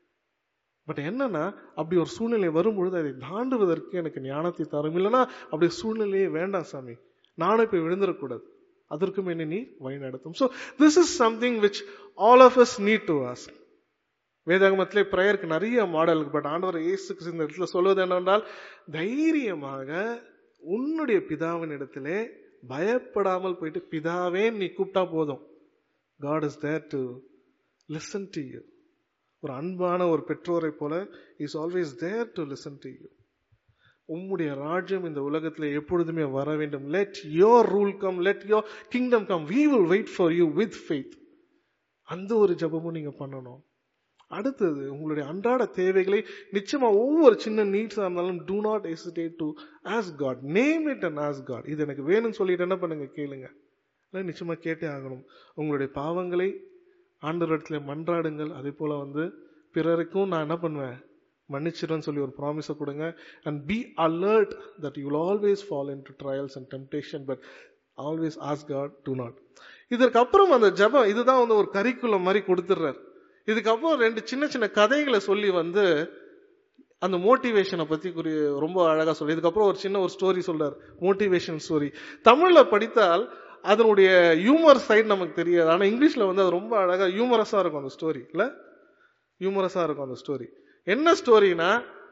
பட் என்னன்னா அப்படி ஒரு சூழ்நிலை வரும்பொழுது அதை தாண்டுவதற்கு எனக்கு ஞானத்தை தரும் இல்லைன்னா அப்படி சூழ்நிலையே வேண்டாம் சாமி நானும் இப்ப விழுந்துடக்கூடாது அதற்கும் என்ன நீ வழி நடத்தும் so this is something which all of us need to ask வேதாகமத்திலே ப்ரேயருக்கு நிறைய மாடல் இருக்கு பட் ஆண்டவர் இயேசு கிறிஸ்து இந்த இடத்துல சொல்வது என்னவென்றால் தைரியமாக உன்னுடைய பிதாவின் இடத்திலே பயப்படாமல் போயிட்டு பிதாவே நீ கூப்பிட்டா போதும் God is there to listen to you ஒரு அன்பான ஒரு பெற்றோரை போல is always there to listen to you உம்முடைய ராஜ்யம் இந்த உலகத்துல எப்பொழுதுமே வர வேண்டும் let your rule come let your kingdom come we will wait for you with faith அந்த ஒரு ஜெபமும் நீங்க பண்ணணும் அடுத்தது உங்களுடைய அன்றாட தேவைகளை நிச்சயமா ஒவ்வொரு சின்ன நீட்ஸா இருந்தாலும் do not hesitate to ask God name it and ask God இது எனக்கு வேணும்னு சொல்லிட்டு என்ன பண்ணுங்க கேளுங்க இல்லை நிச்சயமா கேட்டே ஆகணும் உங்களுடைய பாவங்களை ஆண்டவரிடத்துல மன்றாடுங்கள் அதே போல வந்து பிறருக்கும் நான் என்ன பண்ணுவேன் மன்னிச்சிடுன்னு சொல்லி ஒரு ப்ராமிஸை கொடுங்க and be alert that you always fall into trials and temptation but always ask God to not இதற்கு அப்புறம் அந்த ஜெபம் இதுதான் வந்து ஒரு கரிக்குலம் மாதிரி கொடுத்துடுறாரு இதுக்கப்புறம் ரெண்டு சின்ன சின்ன கதைகளை சொல்லி வந்து அந்த மோட்டிவேஷனை பத்தி குறி ரொம்ப அழகா சொல்லி இதுக்கப்புறம் ஒரு சின்ன ஒரு ஸ்டோரி சொல்றாரு மோட்டிவேஷன் ஸ்டோரி தமிழ்ல படித்தால் அதனுடைய ஹியூமர் சைடு நமக்கு தெரியாது ஆனா இங்கிலீஷ்ல வந்து அது ரொம்ப அழகா ஹியூமரஸா இருக்கும் அந்த ஸ்டோரி இல்ல ஹியூமரஸா இருக்கும் அந்த ஸ்டோரி என்ன ஸ்டோரினா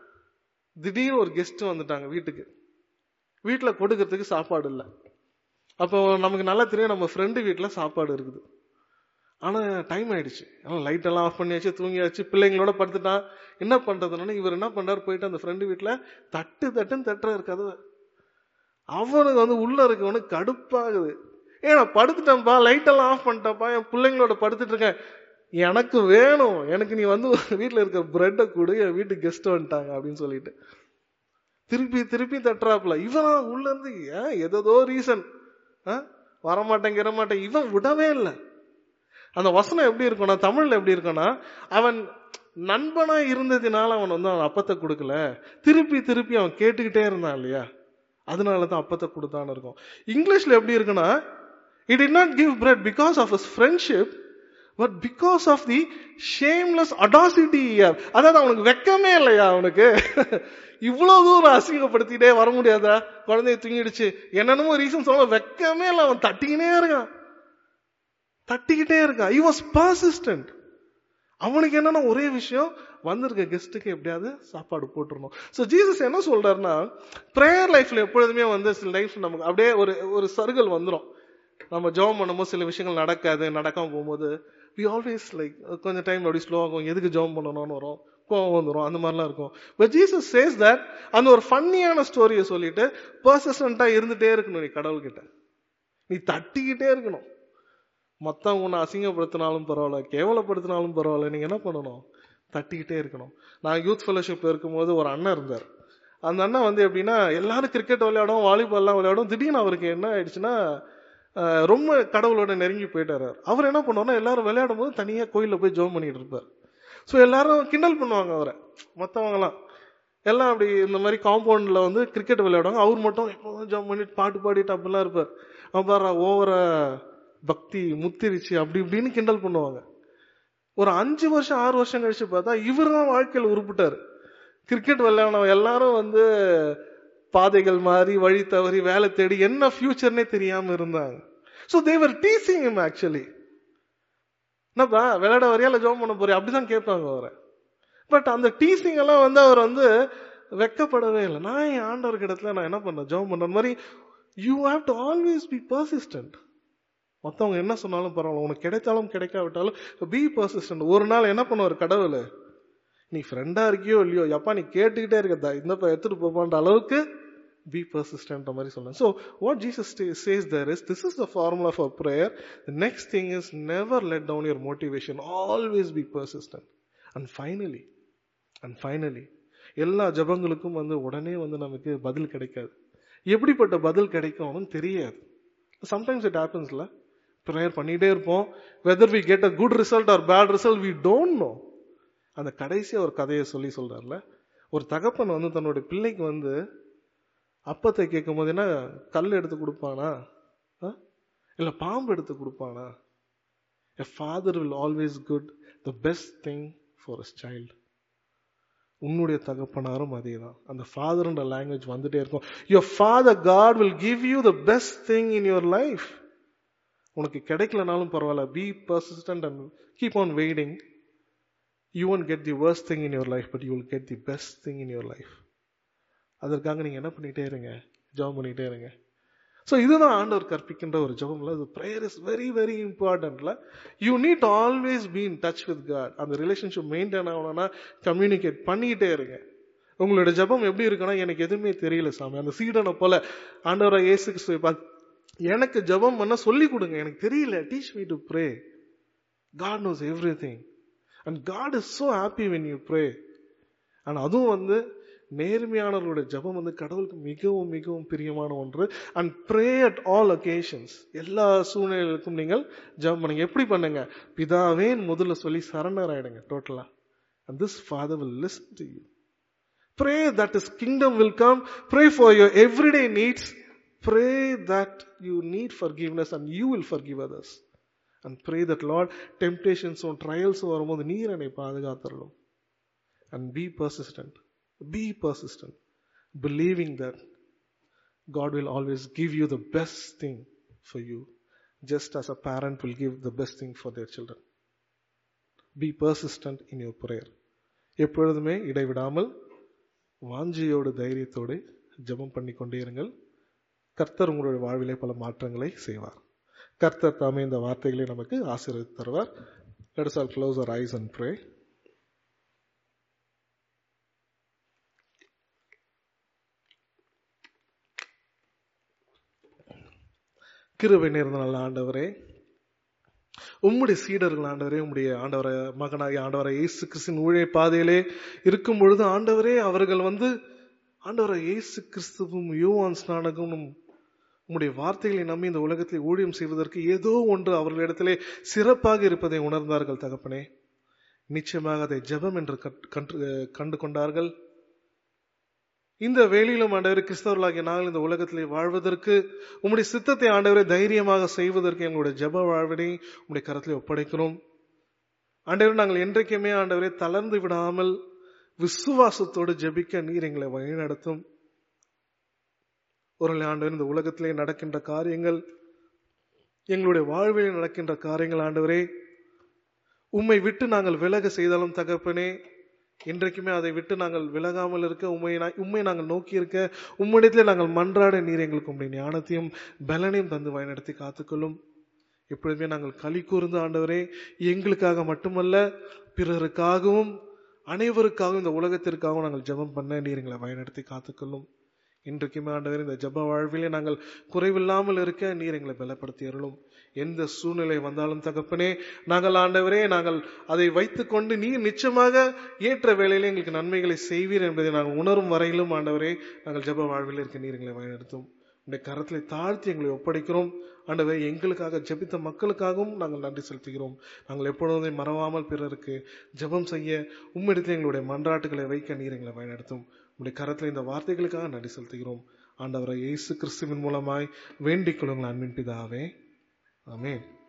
திடீர்னு ஒரு கெஸ்ட் வந்துட்டாங்க வீட்டுக்கு வீட்டுல கொடுக்கறதுக்கு சாப்பாடு இல்லை அப்போ நமக்கு நல்லா தெரியும் நம்ம ஃப்ரெண்டு வீட்டுல சாப்பாடு இருக்குது ஆனா டைம் ஆயிடுச்சு ஆனால் லைட் எல்லாம் ஆஃப் பண்ணியாச்சு தூங்கியாச்சு பிள்ளைங்களோட படுத்துட்டான் என்ன பண்றதுன்னு இவர் என்ன பண்றாரு போயிட்டு அந்த ஃப்ரெண்டு வீட்டுல தட்டு தட்டுன்னு தட்டுறாரு கதவை அவனுக்கு வந்து உள்ள இருக்கவனுக்கு கடுப்பாகுது ஏன்னா படுத்துட்டேன்ப்பா லைட் எல்லாம் ஆஃப் பண்ணிட்டப்பா என் பிள்ளைங்களோட படுத்துட்டு இருக்கேன் எனக்கு வேணும் எனக்கு நீ வந்து வீட்டுல இருக்க பிரெட்டை கொடு என் வீட்டுக்கு கெஸ்ட் வந்துட்டாங்க அப்படின்னு சொல்லிட்டு திருப்பி திருப்பி தட்டுறாப்புல இவனா உள்ள இருந்து ஏன் ஏதோ ரீசன் வரமாட்டேன் கிற மாட்டேன் இவன் விடவே இல்லை அந்த வசனம் எப்படி இருக்கும்னா தமிழ்ல எப்படி இருக்கும்னா அவன் நண்பனா இருந்ததுனால அவன் வந்து அவன் அப்பத்தை கொடுக்கல திருப்பி திருப்பி அவன் கேட்டுக்கிட்டே இருந்தான் இல்லையா அதனால தான் அப்பத்தை கொடுத்தான்னு இருக்கும் இங்கிலீஷ்ல எப்படி இருக்குன்னா it did not give bread because of his friendship but because of the shameless audacity அதாவது அவனுக்கு வெக்கமே இல்லையா அவனுக்கு இவ்வளவு தூரம் அசிங்கப்படுத்திட்டே வர முடியாதா குழந்தைய தூங்கிடுச்சு என்னென்னமோ ரீசன் சொல்ல வெக்கமே இல்லை அவன் தட்டிக்கினே இருக்கான் தட்டிக்கிட்டே இருக்கான் he was persistent அவனுக்கு என்னன்னா ஒரே விஷயம் வந்திருக்க கெஸ்ட்டுக்கு எப்படியாவது சாப்பாடு போட்டுருணும் ஸோ ஜீசஸ் என்ன சொல்றாருன்னா ப்ரேயர் லைஃப்ல எப்பொழுதுமே வந்து சில லைஃப் நமக்கு அப்படியே ஒரு ஒரு சருகல் வந்துடும் நம்ம ஜெபம் பண்ணும்போது சில விஷயங்கள் நடக்காது நடக்காம போகும்போது வி ஆல்வேஸ் லைக் கொஞ்சம் டைம் அப்படி ஸ்லோ ஆகும் எதுக்கு ஜெபம் பண்ணணும்னு வரும் கோவம் வந்துடும் அந்த மாதிரிலாம் இருக்கும் பட் ஜீசஸ் சேஸ் தட் அந்த ஒரு ஃபன்னியான ஸ்டோரியை சொல்லிட்டு பர்சஸ்டண்டா இருந்துட்டே இருக்கணும் நீ கடவுள்கிட்ட நீ தட்டிக்கிட்டே இருக்கணும் மத்தவங்க உன்னை அசிங்கப்படுத்தினாலும் பரவாயில்ல கேவலப்படுத்தினாலும் பரவாயில்ல நீங்க என்ன பண்ணணும் தட்டிக்கிட்டே இருக்கணும் நான் யூத் ஃபெலோஷிப் இருக்கும்போது ஒரு அண்ணன் இருந்தார் அந்த அண்ணன் வந்து எப்படின்னா எல்லாரும் கிரிக்கெட் விளையாடும் வாலிபால்லாம் விளையாடும் திடீர்னு அவருக்கு என்ன ஆயிடுச்சுன்னா அஹ், ரொம்ப கடவுளோட நெருங்கி போயிட்டாரு அவர் என்ன பண்ணுவார்னா எல்லாரும் விளையாடும் போது தனியா கோயில்ல போய் ஜோம் பண்ணிட்டு இருப்பார் ஸோ எல்லாரும் கிண்டல் பண்ணுவாங்க அவரை மற்றவங்கலாம் எல்லாம் அப்படி இந்த மாதிரி காம்பவுண்ட்ல வந்து கிரிக்கெட் விளையாடுவாங்க அவர் மட்டும் எப்போதும் ஜாம் பண்ணிட்டு பாட்டு பாடிட்டு அப்படிலாம் இருப்பார் அப்புறம் ஓவர பக்தி முத்திருச்சு அப்படி இப்படின்னு கிண்டல் பண்ணுவாங்க ஒரு அஞ்சு வருஷம் ஆறு வருஷம் கழிச்சு பார்த்தா இவர் தான் வாழ்க்கையில் உருப்பிட்டாரு கிரிக்கெட் விளையாடணும் எல்லாரும் வந்து பாதைகள் மாறி வழி தவறி வேலை தேடி என்ன ஃபியூச்சர்னே தெரியாம இருந்தாங்க so they were teasing him actually என்னப்பா விளையாட வரையா இல்லை ஜோம் பண்ண போறியா அப்படிதான் கேட்பாங்க அவரை பட் அந்த டீசிங் எல்லாம் வந்து அவர் வந்து வெக்கப்படவே இல்லை நான் என் ஆண்டவர் இடத்துல நான் என்ன பண்ணேன் ஜோம் பண்ற மாதிரி you have to always be persistent மற்றவங்க என்ன சொன்னாலும் பரவாயில்ல உனக்கு கிடைச்சாலும் கிடைக்காவிட்டாலும் பி பர்சிஸ்டன்ட் ஒரு நாள் என்ன பண்ணுவார் கடவுள் நீ ஃப்ரெண்டா இருக்கியோ இல்லையோ எப்பா நீ கேட்டுக்கிட்டே இருக்கதா இந்தப்பா எடுத்துட்டு போப்பான்ற அளவுக்கு பி பர்சிஸ்டன்ட் மாதிரி சொல்லலாம் so what Jesus says there is this is the formula for prayer the next thing is never let down your motivation always be persistent and finally and finally எல்லா ஜபங்களுக்கும் வந்து உடனே வந்து நமக்கு பதில் கிடைக்காது எப்படிப்பட்ட பதில் கிடைக்கும்னு தெரியாது சம்டைம்ஸ் இட் ஹேப்பன்ஸ்ல ப்ரேயர் பண்ணிட்டே இருப்போம் whether we get a good result or bad result we don't know அந்த கடைசியா ஒரு கதையை சொல்லி சொல்றாருல ஒரு தகப்பன் வந்து தன்னுடைய பிள்ளைக்கு வந்து அப்பத்தை கேட்கும் போது என்ன கல் எடுத்து கொடுப்பானா ஆ? இல்ல பாம்பு எடுத்து கொடுப்பானா a father will always good the best thing for his child உன்னுடைய தகப்பனாரும் அதே தான் அந்த ஃபாதர்ன்ற லாங்குவேஜ் வந்துட்டே இருக்கும் your father God will give you the best thing in your life உனக்கு கிடைக்கலனாலும் பரவாயில்ல be persistent and keep on waiting you won't get the worst thing in your life but you will get the best thing in your life அதற்காக நீங்க என்ன பண்ணிட்டே இருங்க ஜெபம் பண்ணிட்டே இருங்க ஸோ இதுதான் ஆண்டவர் கற்பிக்கின்ற ஒரு ஜெபம்ல இது ப்ரேயர் இஸ் வெரி வெரி இம்பார்ட்டன்ட்ல you need always be in touch with God அந்த ரிலேஷன்ஷிப் மெயின்டைன் ஆகணும்னா கம்யூனிகேட் பண்ணிக்கிட்டே இருங்க உங்களோட ஜெபம் எப்படி இருக்குன்னா எனக்கு எதுவுமே தெரியல சாமி அந்த சீடனை போல ஆண்டவரை இயேசு கிறிஸ்துவை பார்த்து எனக்கு ஜெபம் பண்ண சொல்லி கொடுங்க எனக்கு தெரியல teach me to pray God knows everything and God is so happy when you pray ஆனா அதுவும் வந்து நேர்மையானவர்களுடைய ஜெபம் வந்து கடவுளுக்கு மிகவும் மிகவும் பிரியமான ஒன்று and pray at all occasions எல்லா சூழ்நிலைகளுக்கும் நீங்கள் ஜெபம் பண்ணுங்க எப்படி பண்ணுங்க பிதாவே முதல்ல சொல்லி சரண்டர் ஆயிடுங்க டோட்டலா and this father will listen to you pray that is kingdom will come pray for your everyday needs pray that you need forgiveness and you will forgive others and pray that Lord டெம்டேஷன்ஸும் ட்ரையல்ஸும் வரும்போது நீர் என்னை பாதுகாத்துடணும் and be persistent be persistent believing that God will always give you the best thing for you, just as a parent will give the best thing for their children. Be persistent in your prayer. எப்பொழுதுமே இடைவிடாமல் வாஞ்சியோடு தைரியத்தோடு ஜெபம் பண்ணி கொண்டே இருங்கள் கர்த்தர் உங்களுடைய வாழ்விலே பல மாற்றங்களை செய்வார் கர்த்தர் தாமே இந்த வார்த்தைகளை நமக்கு ஆசீர்வதித்து தருவார் Let us all close our eyes and pray. கிருபை நேர்ந்த நல்ல ஆண்டவரே உம்முடைய சீடர்கள் ஆண்டவரே உம்முடைய ஆண்டவர மகனாகிய ஆண்டவரை இயேசு கிறிஸ்தின் ஊழிய பாதையிலே இருக்கும் பொழுது ஆண்டவரே அவர்கள் வந்து ஆண்டவரை இயேசு கிறிஸ்துவும் யோவான் ஸ்நானகமும் உம்முடைய வார்த்தைகளை நம்பி இந்த உலகத்தில் ஊழியம் செய்வதற்கு ஏதோ ஒன்று அவர்களிடத்திலே சிறப்பாக இருப்பதை உணர்ந்தார்கள் தகப்பனே நிச்சயமாக அதை ஜெபம் என்று கட்- கன்று கண்டு கொண்டார்கள் இந்த வேளையிலும் ஆண்டவரே கிறிஸ்தவர்களாகிய நாங்கள் இந்த உலகத்திலே வாழ்வதற்கு உம்முடைய சித்தத்தை ஆண்டவரை தைரியமாக செய்வதற்கு எங்களுடைய ஜெப வாழ்வினை உம்முடைய கரத்திலே ஒப்படைக்கிறோம் ஆண்டவரே நாங்கள் என்றைக்குமே ஆண்டவரை தளர்ந்து விடாமல் விசுவாசத்தோடு ஜெபிக்க நீர் எங்களை வழிநடத்தும் ஒரு ஆண்டவர் இந்த உலகத்திலே நடக்கின்ற காரியங்கள் எங்களுடைய வாழ்வில் நடக்கின்ற காரியங்கள் ஆண்டவரே உம்மை விட்டு நாங்கள் விலக செய்தாலும் தகப்பனே இன்றைக்குமே அதை விட்டு நாங்கள் விலகாமல் இருக்க உண்மை உண்மை நாங்கள் நோக்கி இருக்க உம்மிடத்திலே நாங்கள் மன்றாட நீர் எங்களுக்கு உம்முடைய ஞானத்தையும் பலனையும் தந்து வழிநடத்தி காத்துக்கொள்ளும் எப்பொழுதுமே நாங்கள் களி கூர்ந்து ஆண்டவரே எங்களுக்காக மட்டுமல்ல பிறருக்காகவும் அனைவருக்காகவும் இந்த உலகத்திற்காகவும் நாங்கள் ஜெபம் பண்ண நீர் எங்களை வழிநடத்தி காத்துக்கொள்ளும் இன்றைக்குமே ஆண்டவர் இந்த ஜெப வாழ்விலே நாங்கள் குறைவில்லாமல் இருக்க நீர் எங்களை பலப்படுத்தி அருளும் எந்த சூழ்நிலை வந்தாலும் தகப்பனே நாங்கள் ஆண்டவரே நாங்கள் அதை வைத்துக்கொண்டு நீர் நிச்சயமாக ஏற்ற வேளையிலே எங்களுக்கு நன்மைகளை செய்வீர் என்பதை நாங்கள் உணரும் வரையிலும் ஆண்டவரே நாங்கள் ஜெப வாழ்வில் இருக்க நீர் எங்களை வழிநடத்தும் உடைய கரத்திலே தாழ்த்தி எங்களை ஒப்படைக்கிறோம் ஆண்டவரே எங்களுக்காக ஜெபித்த மக்களுக்காகவும் நாங்கள் நன்றி செலுத்துகிறோம் நாங்கள் எப்பொழுதும் மறவாமல் பிறருக்கு ஜெபம் செய்ய உம்மிடத்தில் எங்களுடைய மன்றாட்டுகளை வைக்க நீர் எங்களை வழிநடத்தும் உடைய கரத்தில் இந்த வார்த்தைகளுக்காக நன்றி செலுத்துகிறோம் ஆண்டவரை இயேசு கிறிஸ்துவின் மூலமாய் வேண்டிக் கொள்ளுங்கள் அன்பின் பிதாவே ஆமென்